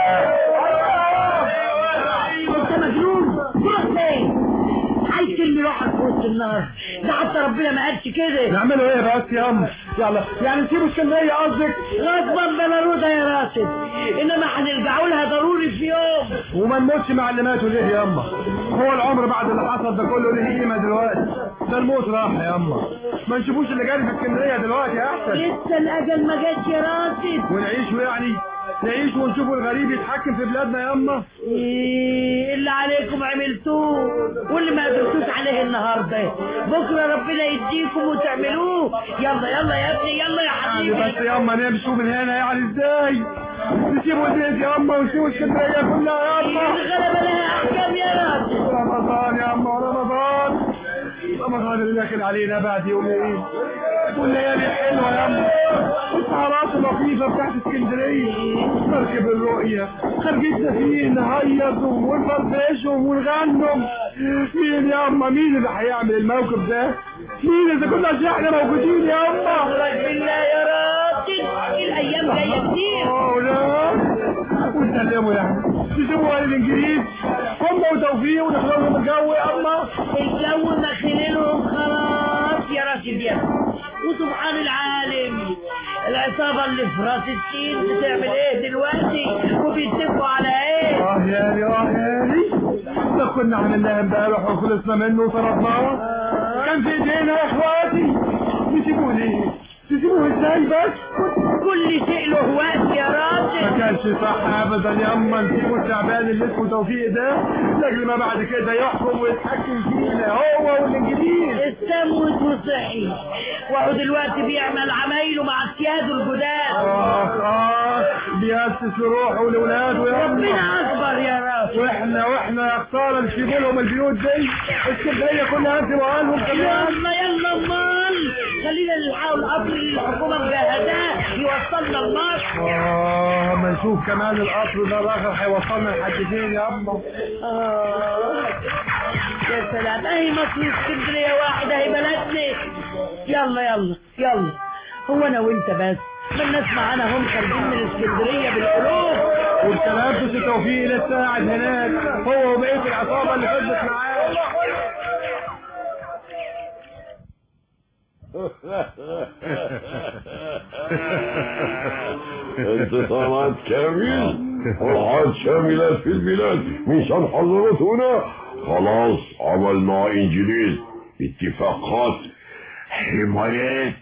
Speaker 9: انت مجنون روح فين عايز ترمي روحك في وسط النار ده حتى ربنا ما قالش كده
Speaker 6: نعملوا ايه بس يا ام يلا يعني نسيبوا اسكندريه قصدك
Speaker 9: غصبا بلارودة يا راشد انما هنرجعوا لها ضروري في يوم
Speaker 6: وما نموتش مع اللي ماتوا ليه يا اما هو العمر بعد اللي حصل ده كله ليه قيمه دلوقتي ده الموت راح يا اما ما نشوفوش اللي جاري في اسكندريه دلوقتي احسن
Speaker 9: لسه الاجل ما جاش يا راشد
Speaker 6: ونعيش يعني نعيش ونشوف الغريب يتحكم في بلادنا يا اما
Speaker 9: ايه اللي عليكم عملتوه واللي ما قدرتوش عليه النهارده بكره ربنا يديكم وتعملوه يلا يلا يا ابني يلا يا
Speaker 6: يعني
Speaker 9: حبيبي
Speaker 6: بس يا اما نمشوا من هنا يعني ازاي نسيبوا البيت يا اما ونسيبوا اسكندريه كلها يا اما
Speaker 9: الغلبه لها احكام يا راجل
Speaker 6: رمضان يا اما رمضان رمضان اللي داخل علينا بعد يومين والليالي حلوه يا اما السهرات اللطيفه بتاعت اسكندريه مركب الرؤيه خارجين سفينه نهيصوا ونفرفشوا ونغنوا مين يا اما مين اللي هيعمل الموقف ده؟ مين اذا كنا احنا موجودين يا اما؟
Speaker 9: بالله يا راجل الايام جايه كتير
Speaker 6: اه لا وتسلموا يعني تسيبوا للانجليز هم وتوفيق ودخلوا لهم الجو يا اما
Speaker 9: الجو مخللهم خلاص يا راشد يا ابني. وسبحان العالم العصابة اللي في راس التين بتعمل ايه دلوقتي وبيتفقوا على ايه
Speaker 6: اه يالي اه يالي ده كنا عملناها امبارح وخلصنا منه وطردناه كان في ايدينا يا اخواتي تسيبوه ليه؟ تسيبوه ازاي بس؟
Speaker 9: كل شيء له وقت يا راجل
Speaker 6: ما كانش صح ابدا يا اما نسيبوا التعبان اللي اسمه توفيق ده لاجل ما بعد كده يحكم ويتحكم فينا هو والانجليز
Speaker 9: استموت وصحي وهو دلوقتي بيعمل عمايله مع السياد الجداد
Speaker 6: اه اه بيأسس لروحه ولاولاده يا
Speaker 9: ربنا
Speaker 6: ربنا
Speaker 9: اكبر يا راجل
Speaker 6: واحنا واحنا يا خساره نسيبوا لهم البيوت دي السبعيه كلها انتوا لهم كمان
Speaker 9: يلا يلا امال خلينا نلحقوا القطر اللي الحكومه مجهزاه يوصلنا لمصر
Speaker 6: اه ما نشوف كمان القطر ده الاخر هيوصلنا لحد فين يا اما
Speaker 9: آه. يا سلام اهي مصر اسكندريه واحده اهي بلدنا يلا يلا يلا هو انا وانت بس ما الناس معانا هم خارجين من اسكندريه بالقلوب
Speaker 6: والتنافس التوفيق لسه قاعد هناك هو وبقيه العصابه اللي فضلت معاه
Speaker 5: انتصارات كامل فرحات شاملة في البلاد من شان حضرتنا خلاص عملنا انجليز اتفاقات حمايات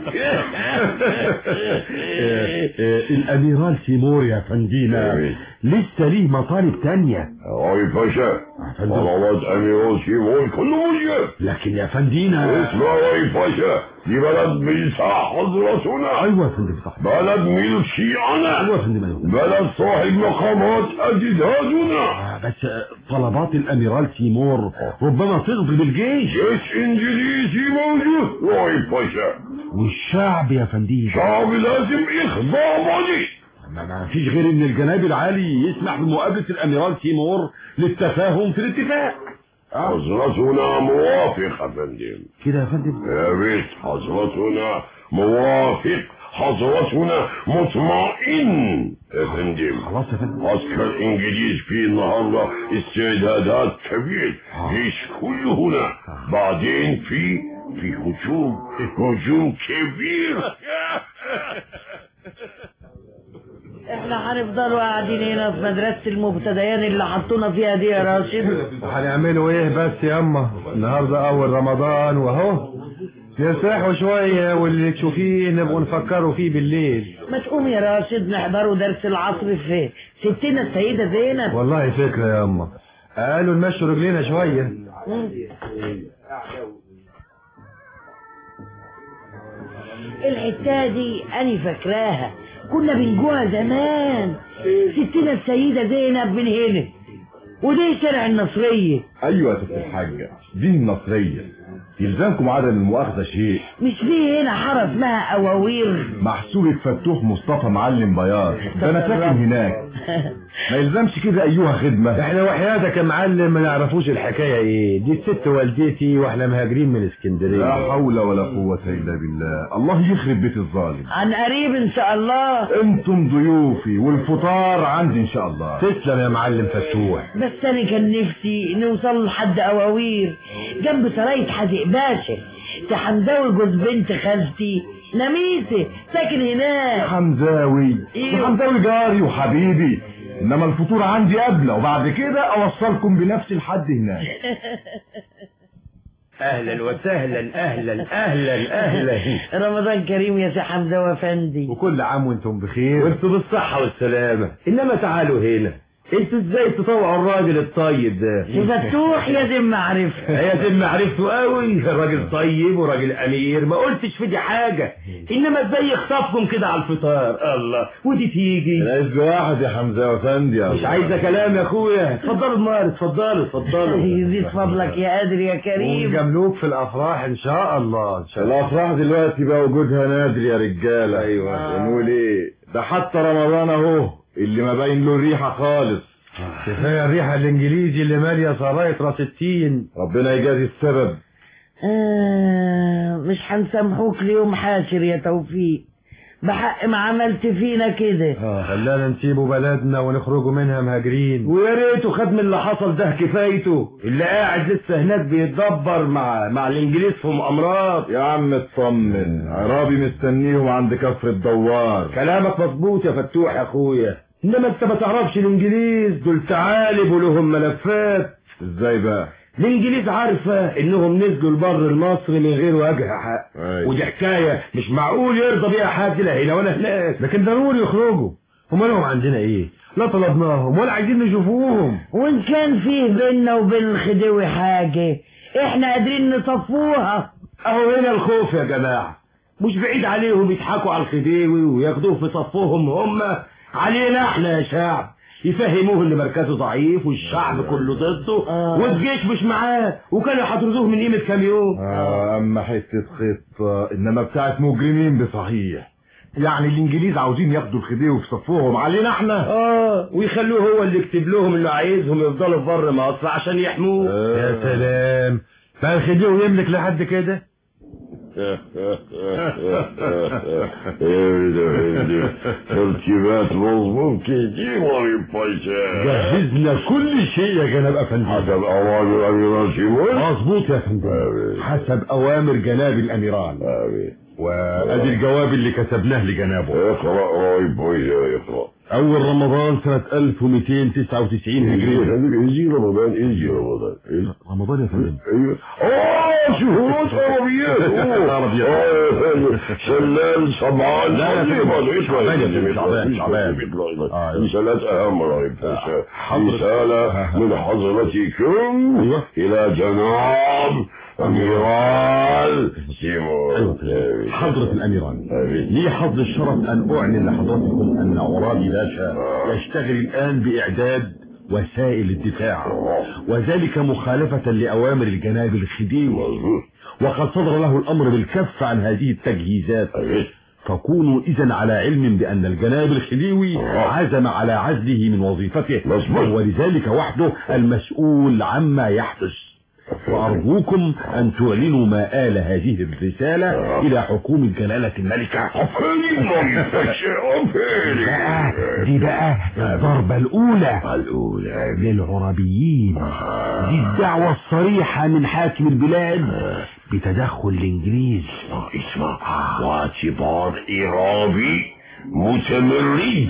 Speaker 17: الاميرال تيمور يا فندينا لسه ليه مطالب تانية
Speaker 5: اي باشا طلبات اميرال تيمور كله موجود
Speaker 17: لكن يا فندينا
Speaker 5: اسمع يا باشا دي بلد ملكها حضرتنا
Speaker 17: ايوه يا فندم صح
Speaker 5: بلد ملكي انا
Speaker 17: ايوه يا فندم أيوة.
Speaker 5: بلد صاحب مقامات اجدادنا
Speaker 17: بس طلبات الاميرال تيمور ربما تغضب الجيش
Speaker 5: جيش انجليزي موجود يا باشا
Speaker 17: والشعب يا فندينا
Speaker 5: شعب لازم يخضع عليه
Speaker 17: ما ما فيش غير ان الجناب العالي يسمح بمقابلة الاميرال تيمور للتفاهم في الاتفاق
Speaker 5: حضرتنا موافق يا فندم
Speaker 17: كده يا فندم
Speaker 5: يا بيت حضرتنا موافق حضرتنا مطمئن يا فندم
Speaker 17: خلاص يا فندم
Speaker 5: عسكر انجليز في النهارده استعدادات كبير جيش كله هنا بعدين في في هجوم هجوم كبير
Speaker 9: احنا هنفضلوا قاعدين هنا في مدرسه المبتديان اللي حطونا فيها دي يا راشد
Speaker 6: هنعملوا ايه بس يا اما النهارده اول رمضان واهو نرتاحوا شويه واللي تشوفيه نبقوا نفكروا فيه بالليل
Speaker 9: ما تقوم يا راشد نحضروا درس العصر في ستنا السيده زينب
Speaker 6: والله فكره يا اما قالوا نمشوا رجلينا شويه
Speaker 9: مم. الحته دي انا فاكراها كنا بنجوها زمان ستنا السيده زينب من هنا ودي شارع النصريه
Speaker 12: ايوه يا ست الحاجه دي النصريه يلزمكم عدم المؤاخذه شيء
Speaker 9: مش في هنا حاره اسمها اواوير
Speaker 12: محسوبك فتوح مصطفى معلم بياض ده انا ساكن هناك ما يلزمش كده ايها خدمه
Speaker 6: احنا وحياتك يا معلم ما نعرفوش الحكايه ايه دي الست والدتي واحنا مهاجرين من اسكندريه
Speaker 12: لا حول ولا قوه الا بالله الله يخرب بيت الظالم
Speaker 9: عن قريب ان شاء الله
Speaker 12: انتم ضيوفي والفطار عندي ان شاء الله
Speaker 6: تسلم يا معلم فتوح
Speaker 9: بس انا كان نفسي نوصل لحد اواوير جنب سراية حديق باشا ده حمداوي جوز بنت خالتي نميسة ساكن هناك
Speaker 12: حمزاوي
Speaker 9: إيوه.
Speaker 12: حمزاوي جاري وحبيبي انما الفطور عندي قبله وبعد كده اوصلكم بنفسي لحد هناك
Speaker 15: اهلا وسهلا اهلا اهلا اهلا
Speaker 9: رمضان كريم يا سي حمزة وفندي
Speaker 6: وكل عام وانتم بخير
Speaker 15: وانتم بالصحة والسلامة انما تعالوا هنا
Speaker 6: انتوا ازاي تطوعوا الراجل الطيب ده
Speaker 9: فتوح يا ذم معرفة
Speaker 6: يا ذم عرفته قوي راجل طيب وراجل امير ما قلتش في دي حاجة انما ازاي يخطفكم كده على الفطار الله ودي تيجي
Speaker 12: العز واحد يا حمزة وفندي
Speaker 6: مش عايزة كلام يا اخويا اتفضلوا النار اتفضلوا اتفضلوا
Speaker 9: يزيد فضلك يا قادر يا كريم
Speaker 12: وجملوك في الافراح ان شاء الله ان شاء الله الافراح دلوقتي بقى وجودها نادر يا رجاله ايوه نقول ايه ده حتى رمضان اهو اللي ما باين له الريحه خالص
Speaker 6: كفايه الريحه الانجليزي اللي ماليه سراية راس التين
Speaker 12: ربنا يجازي السبب
Speaker 9: آه مش هنسامحوك ليوم حاشر يا توفيق بحق ما عملت فينا كده
Speaker 6: اه خلانا نسيبوا بلدنا ونخرجوا منها مهاجرين ويا ريته خد من اللي حصل ده كفايته اللي قاعد لسه هناك بيتدبر مع مع الانجليز في مؤامرات
Speaker 12: يا عم اطمن عرابي مستنيهم عند كفر الدوار
Speaker 6: كلامك مظبوط يا فتوح يا اخويا انما انت ما تعرفش الانجليز دول تعالب ولهم ملفات
Speaker 12: ازاي بقى
Speaker 6: الانجليز عارفة انهم نزلوا البر المصري من غير وجه حق
Speaker 12: أيوة.
Speaker 6: ودي حكاية مش معقول يرضى بيها حد لا هنا ولا هناك لكن ضروري يخرجوا هم لهم عندنا ايه لا طلبناهم ولا عايزين نشوفوهم
Speaker 9: وان كان فيه بيننا وبين الخديوي حاجة احنا قادرين نصفوها
Speaker 6: اهو هنا الخوف يا جماعة مش بعيد عليهم يضحكوا على الخديوي وياخدوه في صفهم هم علينا احنا يا شعب يفهموه ان مركزه ضعيف والشعب كله ضده
Speaker 9: آه.
Speaker 6: والجيش مش معاه وكانوا يحضروه من قيمة كام يوم
Speaker 12: آه اما حته خطه انما بتاعت مجرمين بصحيح
Speaker 6: يعني الانجليز عاوزين ياخدوا الخديوي في صفهم علينا احنا اه ويخلوه هو اللي يكتب لهم اللي عايزهم يفضلوا في بر مصر عشان يحموه
Speaker 12: آه.
Speaker 6: يا سلام بقى الخديوي يملك لحد كده
Speaker 5: ترتيبات مظبوط كتير يا باشا
Speaker 6: جهزنا كل شيء يا جناب افندم
Speaker 5: حسب اوامر امير سيمون
Speaker 6: مظبوط يا فندم حسب اوامر جناب الاميران وادي الجواب اللي كتبناه لجنابه
Speaker 5: اقرا راي باشا اقرا
Speaker 6: اول رمضان سنة 1299 هجرية
Speaker 5: ايجي رمضان ايجي رمضان إيه؟
Speaker 6: رمضان يا فندم
Speaker 5: ايوه اه شهود عربيات أوه.
Speaker 6: عربيات.
Speaker 5: اه شلال سبعان
Speaker 6: لا يا فندم.
Speaker 5: طيب، اسمع،
Speaker 6: شعبان يا
Speaker 5: اسمع،
Speaker 6: فندم،
Speaker 5: اسمع،
Speaker 6: شعبان،
Speaker 5: اسمع،
Speaker 6: شعبان.
Speaker 5: اسمع،
Speaker 6: آه، أيوة.
Speaker 5: رسالات اهم راي باشا
Speaker 6: حضرة-
Speaker 5: رسالة من حضرتكم
Speaker 6: أيوة.
Speaker 5: الى جناب اميران سيمون
Speaker 6: حضرة الأميران لي حظ الشرف أن أعلن لحضرتكم أن عرابي باشا يشتغل الآن بإعداد وسائل الدفاع وذلك مخالفة لأوامر الجناب الخديوي وقد صدر له الأمر بالكف عن هذه التجهيزات فكونوا إذا على علم بأن الجناب الخديوي عزم على عزله من وظيفته ولذلك وحده المسؤول عما يحدث وأرجوكم أن تعلنوا ما آل هذه الرسالة إلى حكومة جلالة الملكة بقى دي بقى الضربة الأولى الأولى للعربيين دي الدعوة الصريحة من حاكم البلاد بتدخل الإنجليز
Speaker 5: اسمع واعتبار إيرابي متمرد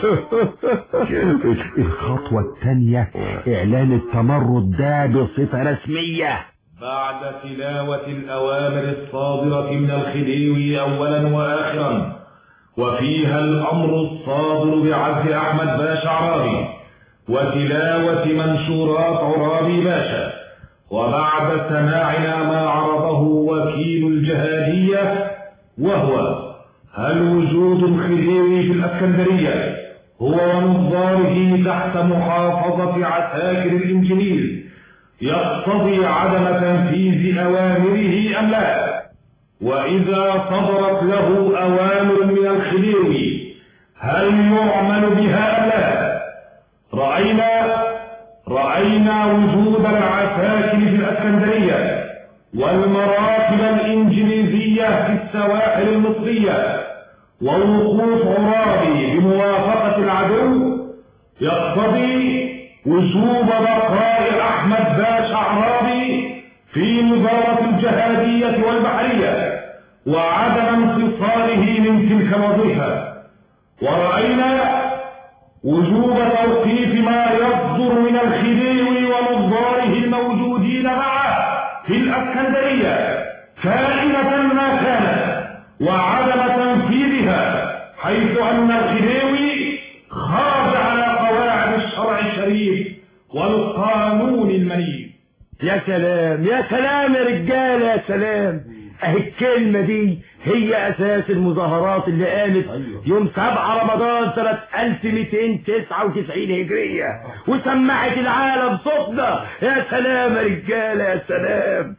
Speaker 6: الخطوة الثانية إعلان التمرد ده بصفة رسمية
Speaker 20: بعد تلاوة الأوامر الصادرة من الخديوي أولا وآخرا وفيها الأمر الصادر بعزل أحمد باشا عرابي وتلاوة منشورات عرابي باشا وبعد سماعنا ما عرضه وكيل الجهادية وهو هل وجود الخديوي في الأسكندرية هو ونظاره تحت محافظة عساكر الإنجليز يقتضي عدم تنفيذ أوامره أم لا وإذا صدرت له أوامر من الخديوي هل يعمل بها أم لا رأينا رأينا وجود العساكر في الأسكندرية والمراكب الإنجليزية في السواحل المصرية ووقوف عرابي بموافقة العدو يقتضي وجوب بقاء أحمد باشا عرابي في نظارة الجهادية والبحرية وعدم انفصاله من تلك الوظيفة ورأينا وجوب توقيف ما يصدر من الخديوي ونظاره الموجودين معه في الأسكندرية كائنة ما كانت وعدم تنفيذها حيث أن الخديوي خرج على قواعد الشرع الشرع الشريف والقانون المنيف
Speaker 6: يا سلام يا سلام يا رجالة يا سلام اهي الكلمة دي هي اساس المظاهرات اللي قامت يوم 7 رمضان سنة 1299 هجرية وسمعت العالم صوتنا يا سلام يا رجالة يا سلام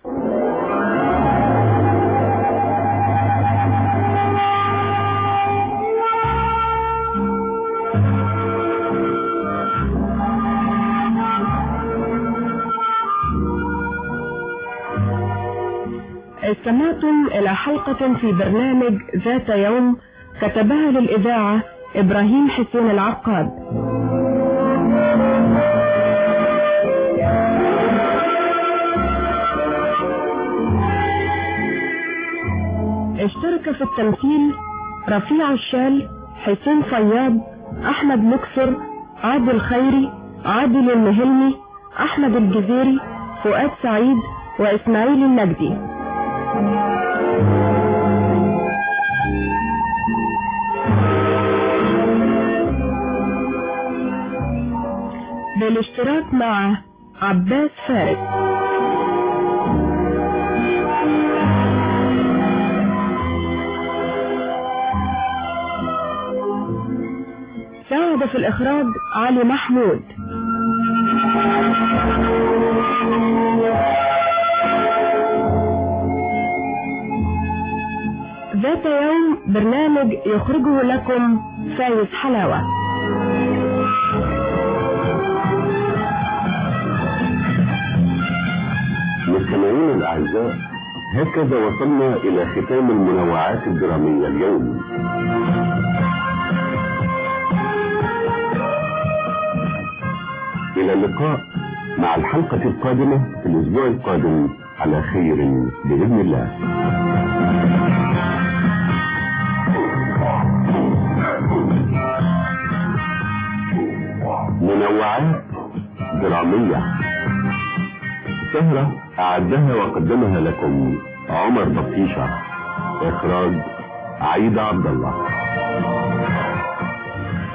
Speaker 18: استمعتم إلى حلقة في برنامج ذات يوم كتبها للإذاعة إبراهيم حسين العقاد اشترك في التمثيل رفيع الشال حسين فياض أحمد مكسر عادل خيري عادل المهلمي أحمد الجزيري فؤاد سعيد وإسماعيل النجدي بالاشتراك مع عباس فارس ساعد في الإخراج علي محمود ذات يوم برنامج يخرجه لكم فايز حلاوة
Speaker 19: مستمعينا الأعزاء هكذا وصلنا إلى ختام المنوعات الدرامية اليوم إلى اللقاء مع الحلقة القادمة في الأسبوع القادم على خير بإذن الله منوعات درامية سهرة أعدها وقدمها لكم عمر بطيشة إخراج عيد عبد الله